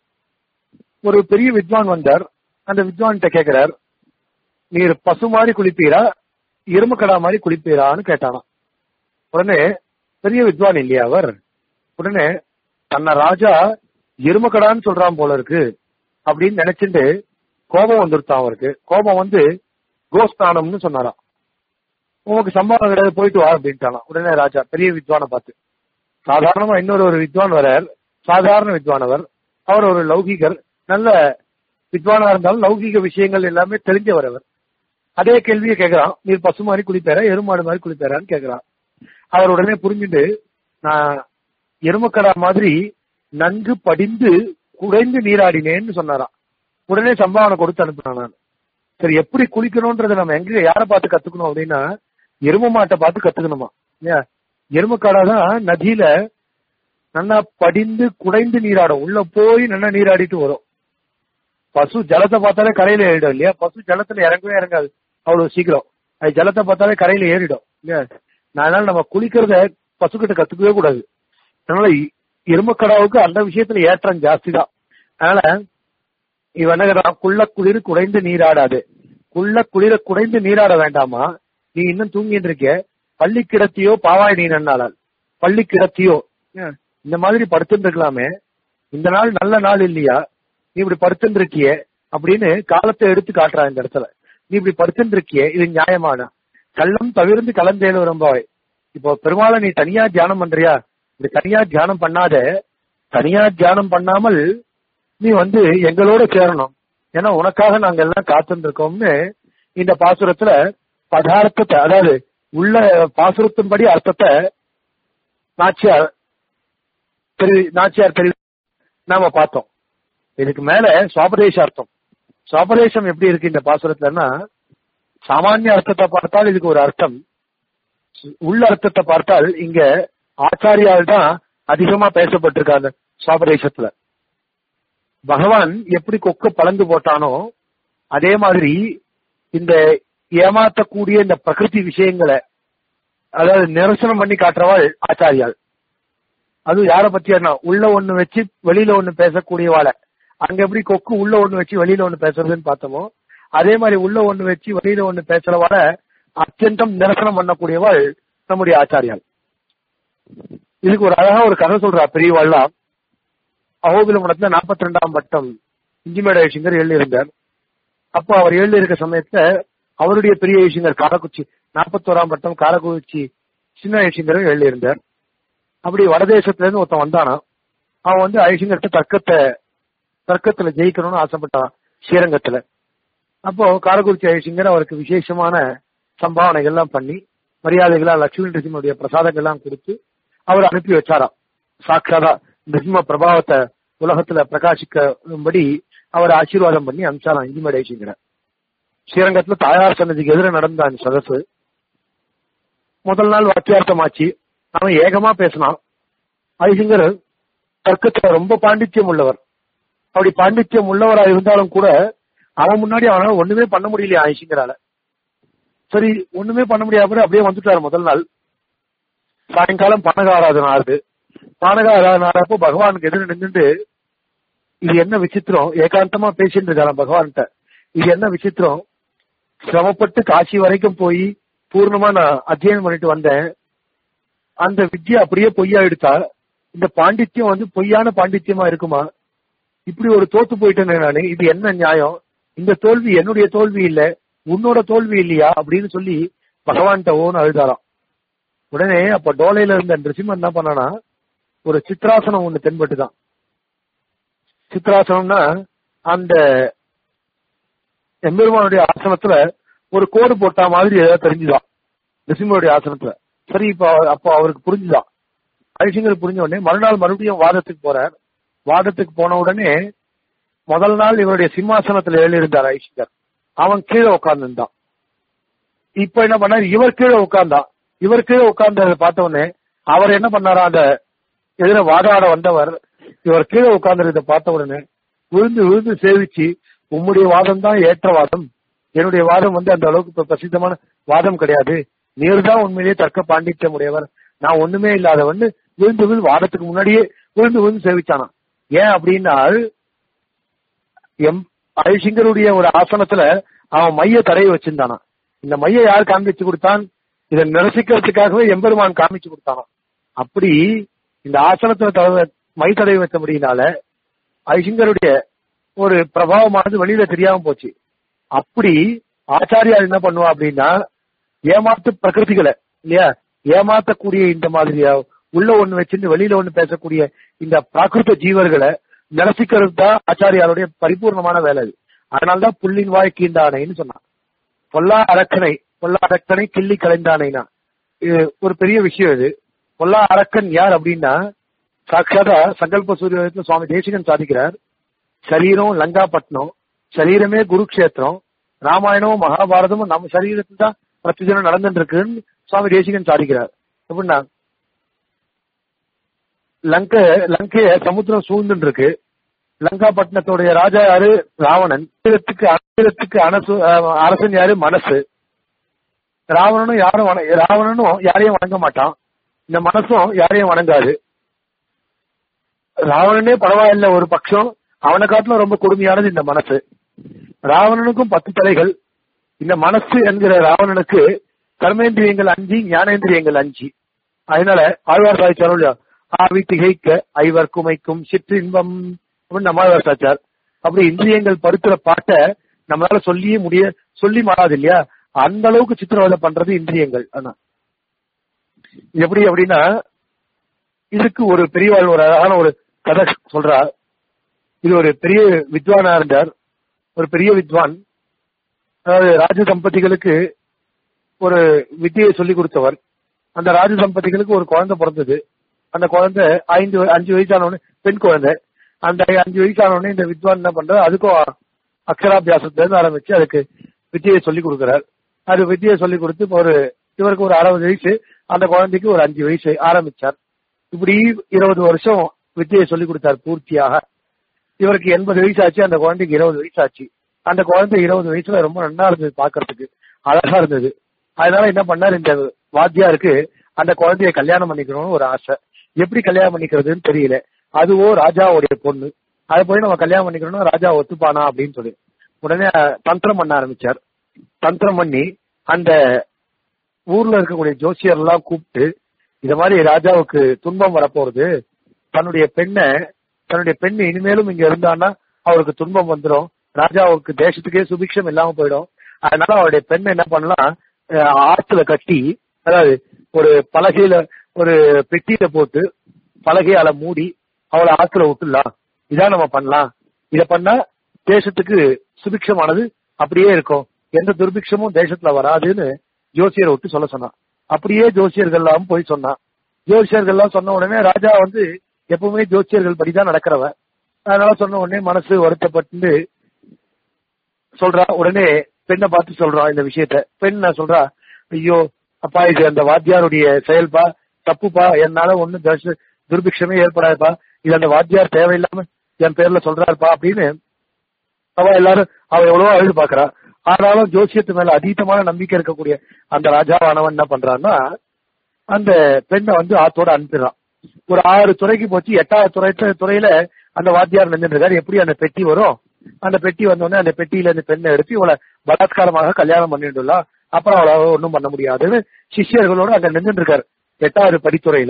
ஒரு பெரிய வித்வான் வந்தார் அந்த வித்வான்கிட்ட கேக்குறார் நீர் பசு மாதிரி குளிப்பீரா எறும்பு கடா மாதிரி குளிப்பீரான்னு கேட்டானா உடனே பெரிய வித்வான் இல்லையா அவர் உடனே தன்னை ராஜா எருமக்கடான்னு சொல்றான் போல இருக்கு அப்படின்னு நினைச்சுட்டு கோபம் வந்துருத்தான் அவருக்கு கோபம் வந்து கோஸ்தானம்னு சொன்னாராம் உனக்கு சம்பளம் கிடையாது போயிட்டு வா அப்படின்ட்டானா உடனே ராஜா பெரிய வித்வானை பார்த்து சாதாரணமா இன்னொரு ஒரு வித்வான் வரார் சாதாரண வித்வானவர் அவர் ஒரு லௌகிகர் நல்ல வித்வானா இருந்தாலும் லௌகிக விஷயங்கள் எல்லாமே தெரிஞ்சவர் அவர் அதே கேள்வியை கேட்கிறான் நீர் பசு மாதிரி குளிப்பேரா எருமாடு மாதிரி குளிப்பேரான்னு கேட்கிறான் அவர் உடனே புரிஞ்சுட்டு நான் எருமக்கடா மாதிரி நன்கு படிந்து குறைந்து நீராடினேன்னு சொன்னாராம் உடனே சம்பாவனை கொடுத்து அனுப்பினான் நான் சரி எப்படி குளிக்கணும்ன்றத நம்ம எங்க யாரை பார்த்து கத்துக்கணும் அப்படின்னா எரும மாட்டை பார்த்து கத்துக்கணுமா இல்லையா எருமக்காடா தான் நதியில நல்லா படிந்து குடைந்து நீராடும் உள்ள போய் நல்லா நீராடிட்டு வரும் பசு ஜலத்தை பார்த்தாலே கரையில ஏறிடும் இல்லையா பசு ஜலத்துல இறங்கவே இறங்காது அவ்வளவு சீக்கிரம் அது ஜலத்தை பார்த்தாலே கரையில ஏறிடும் இல்லையா அதனால நம்ம குளிக்கிறத பசுக்கிட்ட கத்துக்கவே கூடாது அதனால எருமக்கடாவுக்கு அந்த விஷயத்துல ஏற்றம் ஜாஸ்தி தான் அதனால இவன் என்ன குள்ள குளிர் குடைந்து நீராடாது குள்ள குளிர குடைந்து நீராட வேண்டாமா நீ இன்னும் தூங்கிட்டு இருக்க பள்ளி கிடத்தியோ பாவாய் நீ நன்னாளால் பள்ளி கிடத்தியோ இந்த மாதிரி படுத்துட்டு இருக்கலாமே இந்த நாள் நல்ல நாள் இல்லையா நீ இப்படி படுத்துட்டு இருக்கிய அப்படின்னு காலத்தை எடுத்து காட்டுறா இந்த இடத்துல நீ இப்படி படுத்துட்டு இருக்கிய இது நியாயமான கள்ளம் தவிர்த்து கலந்தேழு ரொம்பவாய் இப்போ பெருமாளை நீ தனியா தியானம் பண்றியா இப்படி தனியா தியானம் பண்ணாத தனியா தியானம் பண்ணாமல் நீ வந்து எங்களோட சேரணும் ஏன்னா உனக்காக நாங்க எல்லாம் காத்துட்டு இருக்கோம்னு இந்த பாசுரத்துல பதார்த்தத்தை அதாவது உள்ள பாசுரத்தின்படி அர்த்தத்தை நாச்சியார் தெரி நாச்சியார் தெரி நாம பார்த்தோம் இதுக்கு மேல சுவாபதேச அர்த்தம் சுவாபதேசம் எப்படி இருக்கு இந்த பாசுரத்துலன்னா சாமானிய அர்த்தத்தை பார்த்தால் இதுக்கு ஒரு அர்த்தம் உள்ள அர்த்தத்தை பார்த்தால் இங்க ஆச்சாரியால் தான் அதிகமா பேசப்பட்டிருக்காங்க சுவாபதேசத்துல பகவான் எப்படி கொக்க பழந்து போட்டானோ அதே மாதிரி இந்த ஏமாத்தக்கூடிய இந்த பிரகிருதி விஷயங்களை அதாவது நிரசனம் பண்ணி காட்டுறவாள் ஆச்சாரியால் அது யார பத்தியா உள்ள ஒண்ணு வச்சு வெளியில ஒண்ணு பேசக்கூடியவாள அங்க எப்படி கொக்கு உள்ள ஒண்ணு வச்சு வெளியில ஒண்ணு பேசுறதுன்னு பார்த்தோமோ அதே மாதிரி உள்ள ஒண்ணு வச்சு வெளியில ஒண்ணு பேசுறவாள அத்தியந்தம் நிரசனம் பண்ணக்கூடியவாள் நம்முடைய ஆச்சாரியால் இதுக்கு ஒரு அழகா ஒரு கதை சொல்றா பெரியவாள்லாம் அகோபில மடத்துல நாற்பத்தி ரெண்டாம் பட்டம் இஞ்சிமேட ஐசிங்கர் எழுதியிருந்தார் அப்போ அவர் எழுதி இருக்க சமயத்துல அவருடைய பெரிய ஐசிங்கர் காரக்குச்சி நாற்பத்தோராம் பட்டம் காரக்குச்சி சின்ன ஐசிங்கரும் எழுதியிருந்தார் அப்படி வடதேசத்துல இருந்து ஒருத்தன் வந்தானா அவன் வந்து ஐசிங்கர்கிட்ட தர்க்கத்தை தர்க்கத்துல ஜெயிக்கணும்னு ஆசைப்பட்டான் ஸ்ரீரங்கத்துல அப்போ காரக்குறிச்சி ஐசிங்கர் அவருக்கு விசேஷமான சம்பாவனைகள்லாம் பண்ணி மரியாதைகளா லட்சுமி நரசிம்மனுடைய பிரசாதங்கள்லாம் கொடுத்து அவர் அனுப்பி வச்சாராம் சாட்சாதா நிருசிம்ம பிரபாவத்தை உலகத்துல பிரகாசிக்கும்படி அவர் ஆசீர்வாதம் பண்ணி அனுப்பிச்சாராம் இந்திமேடு ஐசிங்கரை ஸ்ரீரங்கத்துல தாயார் சன்னதிக்கு எதிர நடந்த அந்த சதசு முதல் நாள் வாக்கியார்த்தமாச்சு அவன் ஏகமா பேசினான் ஐசிங்கர் தர்க்கத்துல ரொம்ப பாண்டித்யம் உள்ளவர் அப்படி பாண்டித்யம் உள்ளவரா இருந்தாலும் கூட அவன் முன்னாடி அவனால ஒண்ணுமே பண்ண முடியலையா ஐசிங்கரால சரி ஒண்ணுமே பண்ண முடியாம அப்படியே வந்துட்டாரு முதல் நாள் சாயங்காலம் பனக ஆராதனை ஆறுது பனக ஆராதனை ஆறப்போ பகவானுக்கு எதிர நின்றுட்டு இது என்ன விசித்திரம் ஏகாந்தமா பேசிட்டு இருக்காராம் பகவான்கிட்ட இது என்ன விசித்திரம் சிரமப்பட்டு காசி வரைக்கும் போய் பூர்ணமா நான் அத்தியனம் பண்ணிட்டு வந்தேன் அந்த வித்யா அப்படியே பொய்யா எடுத்தா இந்த பாண்டித்யம் வந்து பொய்யான பாண்டித்யமா இருக்குமா இப்படி ஒரு தோத்து போயிட்டேனே நானு இது என்ன நியாயம் இந்த தோல்வி என்னுடைய தோல்வி இல்ல உன்னோட தோல்வி இல்லையா அப்படின்னு சொல்லி பகவான்கிட்ட ஓன்னு அழுதாராம் உடனே அப்ப டோலையில இருந்த நிருசிம்மன் என்ன பண்ணானா ஒரு சித்ராசனம் ஒண்ணு தென்பட்டுதான் சித்ராசனம்னா அந்த எம்பெருமானுடைய ஆசனத்துல ஒரு கோடு போட்ட மாதிரி ஏதாவது தெரிஞ்சுதான் நிருசிம்மனுடைய ஆசனத்துல சரி இப்ப அப்போ அவருக்கு புரிஞ்சுதான் ஐசிங்கர் புரிஞ்ச உடனே மறுநாள் மறுபடியும் வாதத்துக்கு போறார் வாதத்துக்கு போன உடனே முதல் நாள் இவருடைய சிம்மாசனத்துல எழுதியிருந்தார் ஐசிங்கர் அவன் கீழே உட்கார்ந்துருந்தான் இப்ப என்ன பண்ணார் இவர் கீழே உட்கார்ந்தான் இவர் கீழே உட்கார்ந்ததை பார்த்த உடனே அவர் என்ன பண்ணாரா அந்த எதிர வாதாட வந்தவர் இவர் கீழே உட்கார்ந்ததை பார்த்த உடனே விழுந்து விழுந்து சேவிச்சு உம்முடைய வாதம் தான் ஏற்ற வாதம் என்னுடைய வாதம் வந்து அந்த அளவுக்கு இப்ப பிரசித்தமான வாதம் கிடையாது நீர் தான் உண்மையிலேயே தர்க்க பாண்டித்யம் உடையவர் நான் ஒண்ணுமே இல்லாதவன் விழுந்து விழுந்து வாதத்துக்கு முன்னாடியே விழுந்து விழுந்து சேவிச்சானா ஏன் அப்படின்னா எம் ஐசிங்கருடைய ஒரு ஆசனத்துல அவன் மைய தரையை வச்சிருந்தானா இந்த மைய யார் காண்பிச்சு கொடுத்தான் இதை நிரசிக்கிறதுக்காகவே எம்பெருமான் காமிச்சு கொடுத்தானா அப்படி இந்த ஆசனத்துல தடவை மை தடவை வச்சபடினால ஐசிங்கருடைய ஒரு பிரபாவமானது வெளியில தெரியாம போச்சு அப்படி ஆச்சாரியார் என்ன பண்ணுவா அப்படின்னா ஏமாத்து பிரகிருதிகளை இல்லையா ஏமாத்தக்கூடிய இந்த மாதிரியா உள்ள ஒண்ணு வச்சுட்டு வெளியில ஒண்ணு பேசக்கூடிய இந்த பிராகிருத ஜீவர்களை நிரசிக்கிறது தான் ஆச்சாரியாருடைய பரிபூர்ணமான வேலை அது அதனால்தான் புள்ளின் வாய் கீண்டானைன்னு சொன்னான் பொல்லா அரக்கனை பொல்லா அரக்கனை கிள்ளி கலைந்தானைனா இது ஒரு பெரிய விஷயம் இது பொல்லா அரக்கன் யார் அப்படின்னா சாட்சாதா சங்கல்ப சூரியத்துல சுவாமி தேசிகன் சாதிக்கிறார் சரீரம் லங்காப்பட்டினம் சரீரமே குருக்ஷேத்திரம் ராமாயணமும் மகாபாரதமும் நம்ம சரீரத்துல தான் பிரத்திஜனம் நடந்துட்டு இருக்குன்னு சுவாமி தேசிகன் சாதிக்கிறார் எப்படின்னா லங்க லங்கைய சமுத்திரம் சூழ்ந்துட்டு இருக்கு லங்காப்பட்டினத்துடைய ராஜா யாரு ராவணன் ஆயிரத்துக்கு ஆயிரத்துக்கு அனசு அஹ் அரசன் யாரு மனசு ராவணனும் யாரும் வண- ராவணனும் யாரையும் வணங்க மாட்டான் இந்த மனசும் யாரையும் வணங்காது ராவணனே பரவாயில்ல ஒரு பட்சம் அவனை காட்டிலும் ரொம்ப கொடுமையானது இந்த மனசு ராவணனுக்கும் பத்து தலைகள் இந்த மனசு என்கிற ராவணனுக்கு கர்மேந்திரியங்கள் அஞ்சு ஞானேந்திரியங்கள் அஞ்சு அதனால ஆழ்வார் சாதிச்சாரோ இல்லையா ஆவி திகைக்க ஐவர் குமைக்கும் சிற்றின்பம் அப்படின்னு நம்மாழ்வார் சாச்சார் அப்படி இந்திரியங்கள் படுத்துற பாட்டை நம்மளால சொல்லியே முடிய சொல்லி மாறாது இல்லையா அந்த அளவுக்கு சித்திரவதை பண்றது இந்திரியங்கள் ஆனா இது எப்படி அப்படின்னா இதுக்கு ஒரு பெரியவாள் ஒரு அழகான ஒரு கதை சொல்றா இது ஒரு பெரிய வித்வானா இருந்தார் ஒரு பெரிய வித்வான் அதாவது ராஜ தம்பதிகளுக்கு ஒரு வித்தியை சொல்லி கொடுத்தவர் அந்த ராஜ தம்பதிகளுக்கு ஒரு குழந்தை பிறந்தது அந்த குழந்தை ஐந்து வ- அஞ்சு வயசான உடனே பெண் குழந்தை அந்த அஞ்சு வயசான உடனே இந்த வித்வான் என்ன பண்றாரு அதுக்கும் அக்ஷராபியாசத்துல இருந்து ஆரம்பிச்சு அதுக்கு வித்தியை சொல்லி கொடுக்கிறார் அது வித்தியை சொல்லி கொடுத்து இப்ப ஒரு இவருக்கு ஒரு அறுபது வயசு அந்த குழந்தைக்கு ஒரு அஞ்சு வயசு ஆரம்பிச்சார் இப்படி இருபது வருஷம் வித்தியை சொல்லி கொடுத்தார் பூர்த்தியாக இவருக்கு எண்பது வயசு ஆச்சு அந்த குழந்தைக்கு இருபது வயசு ஆச்சு அந்த குழந்தை இருபது வயசுல ரொம்ப நல்லா இருந்தது பாக்குறதுக்கு அழகா இருந்தது அதனால என்ன பண்ணாரு இந்த வாத்தியாருக்கு அந்த குழந்தைய கல்யாணம் பண்ணிக்கணும்னு ஒரு ஆசை எப்படி கல்யாணம் பண்ணிக்கிறதுன்னு தெரியல அதுவோ ராஜாவுடைய பொண்ணு அதை போய் நம்ம கல்யாணம் பண்ணிக்கணும்னா ராஜா ஒத்துப்பானா அப்படின்னு சொல்லி உடனே தந்திரம் பண்ண ஆரம்பிச்சார் தந்திரம் பண்ணி அந்த ஊர்ல இருக்கக்கூடிய ஜோசியர் எல்லாம் கூப்பிட்டு இந்த மாதிரி ராஜாவுக்கு துன்பம் வரப்போறது தன்னுடைய பெண்ணை தன்னுடைய பெண் இனிமேலும் இங்க இருந்தான்னா அவருக்கு துன்பம் வந்துடும் ராஜாவுக்கு தேசத்துக்கே சுபிக்ஷம் இல்லாம போயிடும் அதனால அவருடைய பெண்ணை என்ன பண்ணலாம் அஹ் ஆத்துல கட்டி அதாவது ஒரு பலகையில ஒரு பெட்டியில போட்டு பலகையால மூடி அவளை ஆத்துல விட்டுலாம் இதான் நம்ம பண்ணலாம் இத பண்ணா தேசத்துக்கு சுபிக்ஷமானது அப்படியே இருக்கும் எந்த துர்பிக்ஷமும் தேசத்துல வராதுன்னு ஜோசியரை விட்டு சொல்ல சொன்னான் அப்படியே ஜோசியர்கள் எல்லாம் போய் சொன்னான் ஜோசியர்கள் எல்லாம் சொன்ன உடனே ராஜா வந்து எப்பவுமே ஜோசியர்கள் படிதான் நடக்கிறவன் அதனால சொன்ன உடனே மனசு வருத்தப்பட்டு சொல்றா உடனே பெண்ணை பார்த்து சொல்றான் இந்த விஷயத்த பெண் நான் சொல்றா ஐயோ அப்பா இது அந்த வாத்தியாருடைய செயல்பா தப்புப்பா என்னால ஒண்ணும் தர்ஷ- துர்பிக்ஷமே ஏற்படாதுப்பா இது அந்த வாத்தியார் தேவையில்லாம என் பேர்ல சொல்றாருப்பா அப்படின்னு அவ எல்லாரும் அவ எவ்வளவோ அழுது பாக்குறா ஆனாலும் ஜோசியத்து மேல அதீதமான நம்பிக்கை இருக்கக்கூடிய அந்த ராஜாவானவன் என்ன பண்றான்னா அந்த பெண்ணை வந்து ஆத்தோட அனுப்பிடுறான் ஒரு ஆறு துறைக்கு போச்சு எட்டாவது துறை துறையில அந்த வாத்தியார் நின்றுட்டு இருக்காரு எப்படி அந்த பெட்டி வரும் அந்த பெட்டி வந்த உடனே அந்த பெட்டியில இந்த பெண்ணை எடுத்து இவளை பலாத்காரமாக கல்யாணம் பண்ணிட்டுலாம் அப்புறம் அவளால ஒண்ணும் பண்ண முடியாதுன்னு சிஷ்யர்களோட அங்க நின்றுட்டு இருக்காரு எட்டாவது படித்துறையில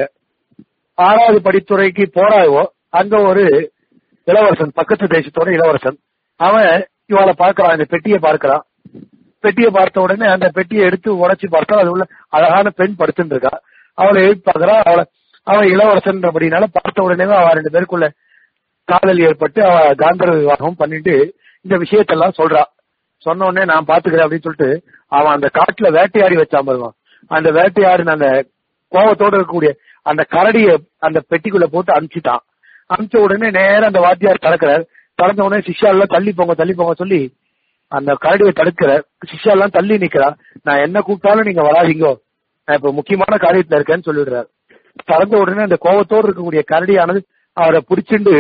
ஆறாவது படித்துறைக்கு போறாவோ அங்க ஒரு இளவரசன் பக்கத்து தேசத்தோட இளவரசன் அவன் இவளை பார்க்கறான் இந்த பெட்டியை பார்க்கறான் பெட்டியை பார்த்த உடனே அந்த பெட்டியை எடுத்து உடைச்சு பார்த்தா அது உள்ள அழகான பெண் படுத்துட்டு இருக்கா அவளை எழுப்பி பார்க்கறா அவளை அவன் இளவரசன்றபடினால பார்த்த உடனே அவ ரெண்டு பேருக்குள்ள காதல் ஏற்பட்டு அவ காந்தர்வ விவாகம் பண்ணிட்டு இந்த விஷயத்தெல்லாம் சொல்றா சொன்ன உடனே நான் பாத்துக்கிறேன் அப்படின்னு சொல்லிட்டு அவன் அந்த காட்டுல வேட்டையாடி வச்சான் பாருவான் அந்த வேட்டையாடின அந்த கோவத்தோட இருக்கக்கூடிய அந்த கரடிய அந்த பெட்டிக்குள்ள போட்டு அனுப்பிச்சிட்டான் அனுப்பிச்ச உடனே நேரா அந்த வாத்தியார் திறக்கிறார் திறந்த உடனே சிஷ்யா எல்லாம் தள்ளி போங்க தள்ளி போங்க சொல்லி அந்த கரடியை தடுக்கிற சிஷ்யா எல்லாம் தள்ளி நிக்கிறா நான் என்ன கூப்பிட்டாலும் நீங்க வராதீங்கோ நான் இப்ப முக்கியமான காரியத்துல இருக்கேன்னு சொல்லிடுறாரு திறந்த உடனே அந்த கோவத்தோடு இருக்கக்கூடிய கரடியானது அவரை பிடிச்சிண்டு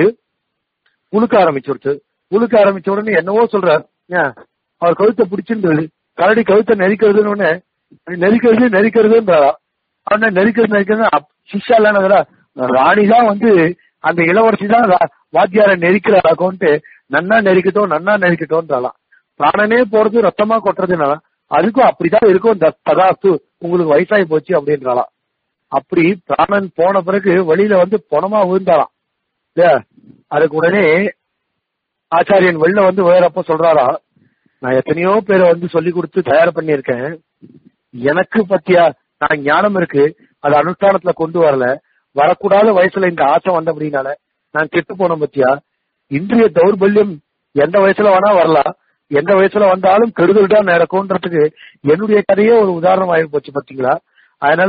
உழுக்க ஆரம்பிச்சுடுச்சு உழுக்க ஆரம்பிச்ச உடனே என்னவோ சொல்றார் ஏன் அவர் கழுத்தை பிடிச்சிருந்தது கரடி கழுத்தை நெரிக்கிறதுன்னு உடனே நெரிக்கிறது நெரிக்கிறதுன்றா உடனே நெரிக்கிறது நெரிக்கிறது சிஷ்யா எல்லாம் ராணி தான் வந்து அந்த இளவரசி தான் ரா- வாத்தியாரை நெரிக்கிறாக்கோன்ட்டு நன்னா நெரிக்கட்டும் நன்னா நெரிக்கட்டும்ன்றாலாம் பிராணனே போறது ரத்தமா கொட்டுறதுனால அதுக்கும் அப்படிதான் இருக்கும் த- ததாஸ்து உங்களுக்கு வயசாகி போச்சு அப்படின்றாலாம் அப்படி பிராணன் போன பிறகு வெளியில வந்து பொணமா விழுந்தாராம் இல்லையா அதுக்கு உடனே ஆச்சாரியன் வெளில வந்து வேறப்ப சொல்றாரா நான் எத்தனையோ பேரை வந்து சொல்லி கொடுத்து தயார் பண்ணியிருக்கேன் எனக்கு பத்தியா நான் ஞானம் இருக்கு அது அனுஷ்டானத்துல கொண்டு வரல வரக்கூடாத வயசுல இந்த ஆசை வந்த அப்படின்னால நான் கெட்டு போன பத்தியா இன்றைய தௌர்பல்யம் எந்த வயசுல வேணா வரலாம் எந்த வயசுல வந்தாலும் கெடுதல் தான் நடக்கும்ன்றதுக்கு என்னுடைய கதையே ஒரு உதாரணம் ஆகி போச்சு பாத்தீங்களா அதனால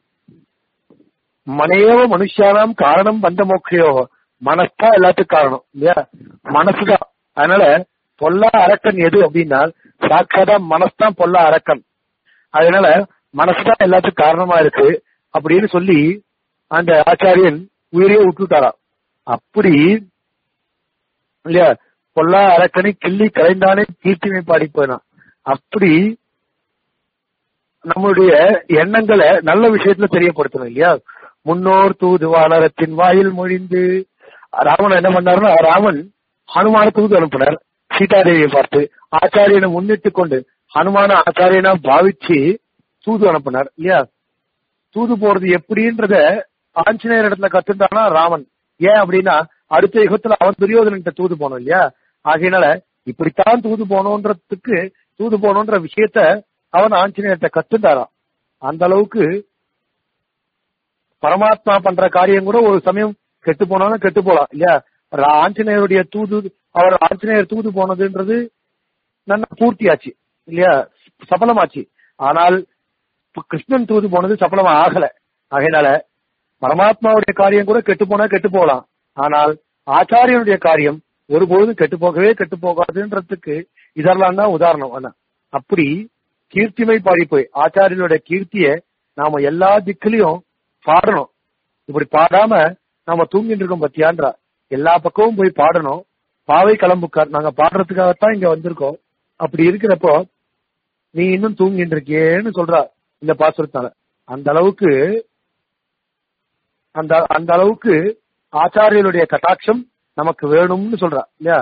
மனையவ மனுஷானாம் காரணம் வந்த மோக்கையோ மனசுதான் எல்லாத்துக்கும் காரணம் இல்லையா மனசுதான் அதனால பொல்லா அரக்கன் எது அப்படின்னா சாட்சாதா மனசுதான் பொல்லா அரக்கன் அதனால மனசுதான் எல்லாத்துக்கும் காரணமா இருக்கு அப்படின்னு சொல்லி அந்த ஆச்சாரியன் உயிரையே விட்டுட்டாராம் அப்படி இல்லையா பொல்லா அரக்கனை கிள்ளி கலைந்தானே கீர்த்திமை பாடி போயினான் அப்படி நம்மளுடைய எண்ணங்களை நல்ல விஷயத்துல தெரியப்படுத்தணும் இல்லையா முன்னோர் தூது வானரத்தின் வாயில் மொழிந்து ராவணன் என்ன பண்ணாருன்னா ராமன் ஹனுமான தூது அனுப்பினார் சீதாதேவியை பார்த்து ஆச்சாரியனை முன்னிட்டு கொண்டு ஹனுமான ஆச்சாரியனா பாவிச்சு தூது அனுப்பினார் இல்லையா தூது போறது எப்படின்றத ஆஞ்சநேயர் இடத்துல கத்துட்டானா ராமன் ஏன் அப்படின்னா அடுத்த யுகத்துல அவன் துரியோதனன்ட்ட தூது போனோம் இல்லையா ஆகையினால இப்படித்தான் தூது போனோன்றதுக்கு தூது போனோன்ற விஷயத்த அவன் ஆஞ்சநேயர்கிட்ட கத்துட்டாராம் அந்த அளவுக்கு பரமாத்மா பண்ற காரியம் கூட ஒரு சமயம் கெட்டு போனாலும் கெட்டு போலாம் இல்லையா ரா- ஆஞ்சநேயருடைய தூது அவர் ஆஞ்சநேயர் தூது போனதுன்றது நல்லா பூர்த்தியாச்சு இல்லையா சபலமாச்சு ஆனால் இப்ப கிருஷ்ணன் தூது போனது சபலமா ஆகல ஆகையினால பரமாத்மாவுடைய காரியம் கூட கெட்டு போனா கெட்டு போகலாம் ஆனால் ஆச்சாரியனுடைய காரியம் ஒருபொழுதும் கெட்டு போகவே கெட்டு போகாதுன்றதுக்கு இதெல்லாம் தான் உதாரணம் அண்ணா. அப்படி கீர்த்திமை பாடி போய் ஆச்சாரியனுடைய கீர்த்திய நாம எல்லா திக்கிலையும் பாடணும் இப்படி பாடாம நாம தூங்கிட்டு இருக்கோம் பத்தியான்றா எல்லா பக்கமும் போய் பாடணும் பாவை கிளம்புக்கார் நாங்க பாடுறதுக்காகத்தான் இங்க வந்திருக்கோம் அப்படி இருக்கிறப்போ நீ இன்னும் தூங்கிட்டு இருக்கியேன்னு சொல்றா இந்த பாசுரத்தால அந்த அளவுக்கு அந்த அந்த அளவுக்கு ஆச்சாரியனுடைய கட்டாட்சம் நமக்கு வேணும்னு சொல்றா இல்லையா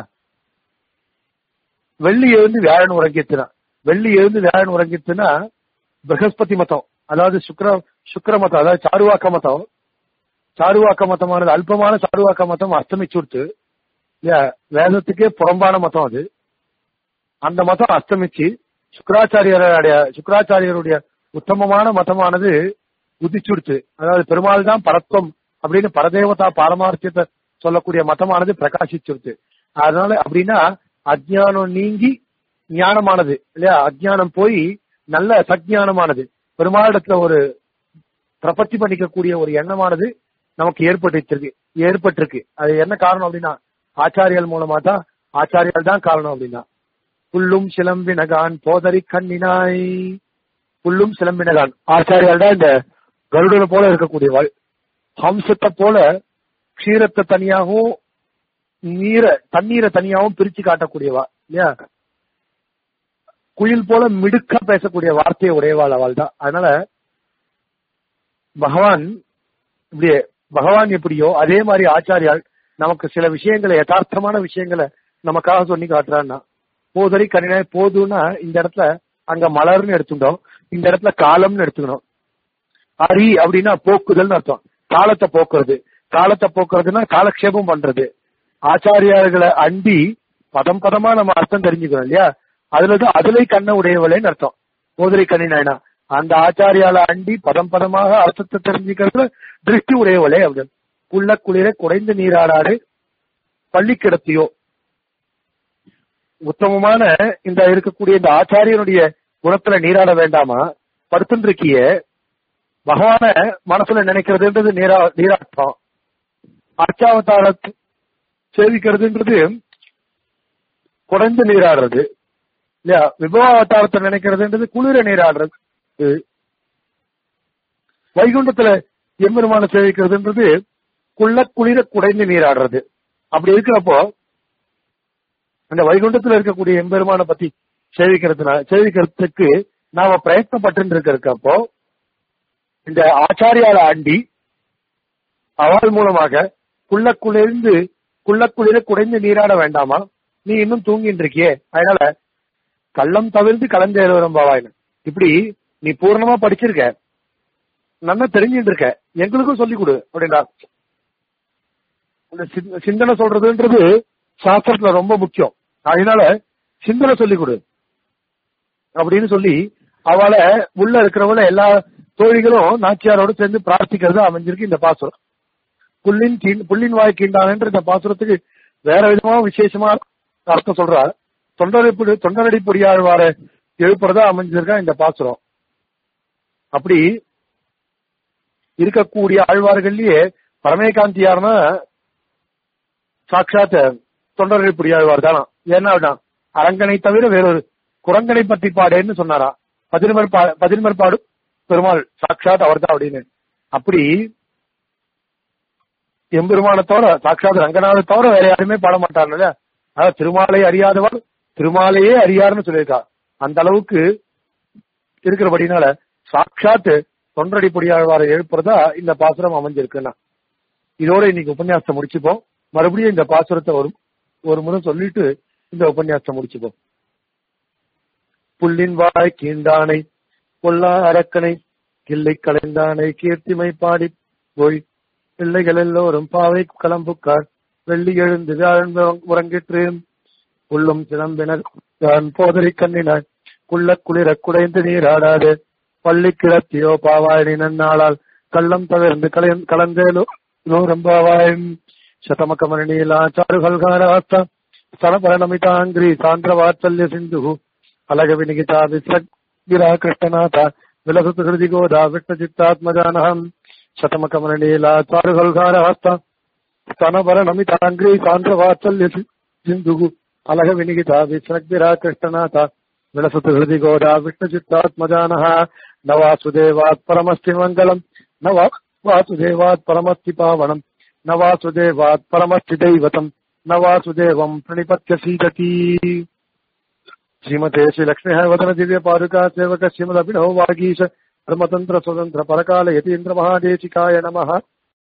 வெள்ளி எழுந்து வியாழன் உறங்கித்துனா வெள்ளி எழுந்து வியாழன் உறங்கித்துனா பிரகஸ்பதி மதம் அதாவது சுக்ர சுக்ர மதம் அதாவது சாருவாக்க மதம் சாருவாக்க மதமானது அல்பமான சாருவாக்க மதம் அஸ்தமிச்சுடுத்து இல்லையா வேதத்துக்கே புறம்பான மதம் அது அந்த மதம் அஸ்தமிச்சு சுக்கராச்சாரியருடைய சுக்கராச்சாரியருடைய உத்தமமான மதமானது உதிச்சுடுத்து அதாவது பெருமாள் தான் பரத்வம் அப்படின்னு பரதேவதா பாரமார்த்தியத்தை சொல்லக்கூடிய மதமானது பிரகாசிச்சுடுத்து அதனால அப்படின்னா அஜ்ஞானம் நீங்கி ஞானமானது இல்லையா அஜ்ஞானம் போய் நல்ல சஜ்ஞானமானது பெருமாளிடத்துல ஒரு பிரபத்தி பண்ணிக்கக்கூடிய ஒரு எண்ணமானது நமக்கு ஏற்பட்டிருக்கு ஏற்பட்டிருக்கு அது என்ன காரணம் அப்படின்னா ஆச்சாரியல் மூலமா தான் ஆச்சாரியல் தான் காரணம் அப்படின்னா புல்லும் சிலம்பினகான் போதரி கண்ணினாய் புல்லும் சிலம்பினகான் ஆச்சாரியால் தான் இந்த கருடனை போல இருக்கக்கூடியவாள் ஹம்சத்தை போல க்ஷீரத்தை தனியாகவும் நீரை தண்ணீரை தனியாகவும் பிரிச்சு காட்டக்கூடியவா இல்லையா குயில் போல மிடுக்கா பேசக்கூடிய வார்த்தையை உடையவாள் அவள் தான் அதனால பகவான் இப்படி பகவான் எப்படியோ அதே மாதிரி ஆச்சாரியால் நமக்கு சில விஷயங்களை யதார்த்தமான விஷயங்களை நமக்காக சொல்லி காட்டுறான்னா போதறி கனினாய் போதுன்னா இந்த இடத்துல அங்க மலர்னு எடுத்துட்டோம் இந்த இடத்துல காலம்னு எடுத்துக்கணும் அரி அப்படின்னா போக்குதல்னு அர்த்தம் காலத்தை போக்குறது காலத்தை போக்குறதுன்னா காலக்ஷேபம் பண்றது ஆச்சாரியார்களை அண்டி பதம் பதமா நம்ம அர்த்தம் தெரிஞ்சுக்கணும் இல்லையா அதுல தான் அதுலை கண்ண உடையவளேன்னு அர்த்தம் போதரை கண்ணினாயினா அந்த ஆச்சாரியால அண்டி பதம் பதமாக அர்த்தத்தை தெரிஞ்சுக்கிறதுல திருஷ்டி உடையவளே அப்படின்னு குள்ள குளிர குறைந்து நீராடாடு பள்ளி கிடத்தியோ உத்தமமான இந்த இருக்கக்கூடிய இந்த ஆச்சாரியனுடைய குணத்துல நீராட வேண்டாமா படுத்துட்டு இருக்கிய பகவான மனசுல நினைக்கிறதுன்றது நீரா நீராட்டம் அர்ச்சாவதாரத்தை சேவிக்கிறதுன்றது குறைந்து நீராடுறது இல்லையா விபவாவதாரத்தை நினைக்கிறதுன்றது குளிர நீராடுறது வைகுண்டத்துல எம்பெருமான சேவிக்கிறதுன்றது குள்ள குளிர குடைந்து நீராடுறது அப்படி இருக்கிறப்போ அந்த வைகுண்டத்துல இருக்கக்கூடிய எம்பெருமான பத்தி சேவிக்கிறதுனா சேவிக்கிறதுக்கு நாம பிரயத்னப்பட்டு இருக்கிறப்போ இந்த ஆச்சாரியால ஆண்டி அவள் மூலமாக குள்ள குளிர்ந்து குள்ள குளிர குடைந்து நீராட வேண்டாமா நீ இன்னும் தூங்கிட்டு இருக்கியே அதனால கள்ளம் தவிர்த்து கலந்தேறுவரம் பாவாயின்னு இப்படி நீ பூர்ணமா படிச்சிருக்க நல்லா தெரிஞ்சுட்டு இருக்க எங்களுக்கும் சொல்லிக் கொடு அப்படின்னா அந்த சிந்தனை சொல்றதுன்றது சாஸ்திரத்துல ரொம்ப முக்கியம் அதனால சிந்தனை சொல்லிக் கொடு அப்படின்னு சொல்லி அவளை உள்ள இருக்கிறவள எல்லா தோழிகளும் நாச்சியாரோடு சேர்ந்து பிரார்த்திக்கிறது அமைஞ்சிருக்கு இந்த பாசுரம் புல்லின் கீழ் புல்லின் வாய் கீண்டான்ன்ற இந்த பாசுரத்துக்கு வேற விதமா விசேஷமா அர்த்தம் சொல்றா தொண்டரடி தொண்டரடி பொடியாழ்வார எழுப்புறதா அமைஞ்சிருக்கா இந்த பாசுரம் அப்படி இருக்கக்கூடிய ஆழ்வார்கள்லயே பரமேகாந்தியார்னா சாட்சாத் தொண்டரடி பொடியாழ்வார் தானா ஏன்னா அரங்கனை தவிர வேறொரு குரங்கனை பற்றி பாடேன்னு சொன்னாரா பதின்மர் பா பதின்மர் பாடு பெருமாள் சாட்சாத் அவர் தான் அப்படின்னு அப்படி எம்பெருமானத்தோட சாட்சாத் ரங்கநாத தவிர வேற யாருமே பாட மாட்டார்ல அதாவது திருமாலை அறியாதவர் திருமாலையே அறியாருன்னு சொல்லியிருக்கா அந்த அளவுக்கு இருக்கிறபடினால சாட்சாத் தொண்டடி பொடியாழ்வாரை எழுப்புறதா இந்த பாசுரம் அமைஞ்சிருக்குன்னா இதோட இன்னைக்கு உபன்யாசத்தை முடிச்சுப்போம் மறுபடியும் இந்த பாசுரத்தை ஒரு ஒரு முறை சொல்லிட்டு இந்த உபன்யாசத்தை முடிச்சுப்போம் புல்லின் வாய் கீண்டானை கொல்லா அரக்கனை கிள்ளை கலைந்தானை கீர்த்திமை பாடி போய் பிள்ளைகள் எல்லோரும் பாவை களம்புக்கார் வெள்ளி எழுந்து வியாழன் உறங்கிற்று உள்ளும் சிலம்பினர் தான் போதரை கண்ணினாய் குள்ள குளிர குடைந்து நீராடாது பள்ளி கிளத்தியோ பாவாயணி நன்னாளால் கள்ளம் தவிர்ந்து கலந்தேலோ நூறம்பாவாயும் శతమకమరణీలా చారుహల్గారాస్త స్తనపరణమితాంగ్రీ సాంద్రవాత్సల్య సింధు అలగ వినిగిత విస్రగిరా కృష్ణనాథ విలసతు హృది గోదా విష్ణచిత్తాత్మజానహం శతమకమరణీలా చారుహల్గారాస్త స్తనపరణమితాంగ్రీ సాంద్రవాత్సల్య సింధు అలగ వినిగిత విస్రగ్విరా కృష్ణనాథ విలసతు హృది గోదా విష్ణచిత్తాత్మజానః न वासुदेवात् परमस्ति मङ्गलम् न वा वासुदेवात् परमस्ति पावनम् न वासुदेवात् परमस्ति दैवतम् न वासुदेवम् प्रणिपत्य सीदति श्रीमते श्रीलक्ष्मीः वदन दिव्य पादुका सेवक श्रीमदभिनव वागीश धर्मतन्त्र स्वतन्त्र परकाल यतीन्द्र महादेशिकाय नमः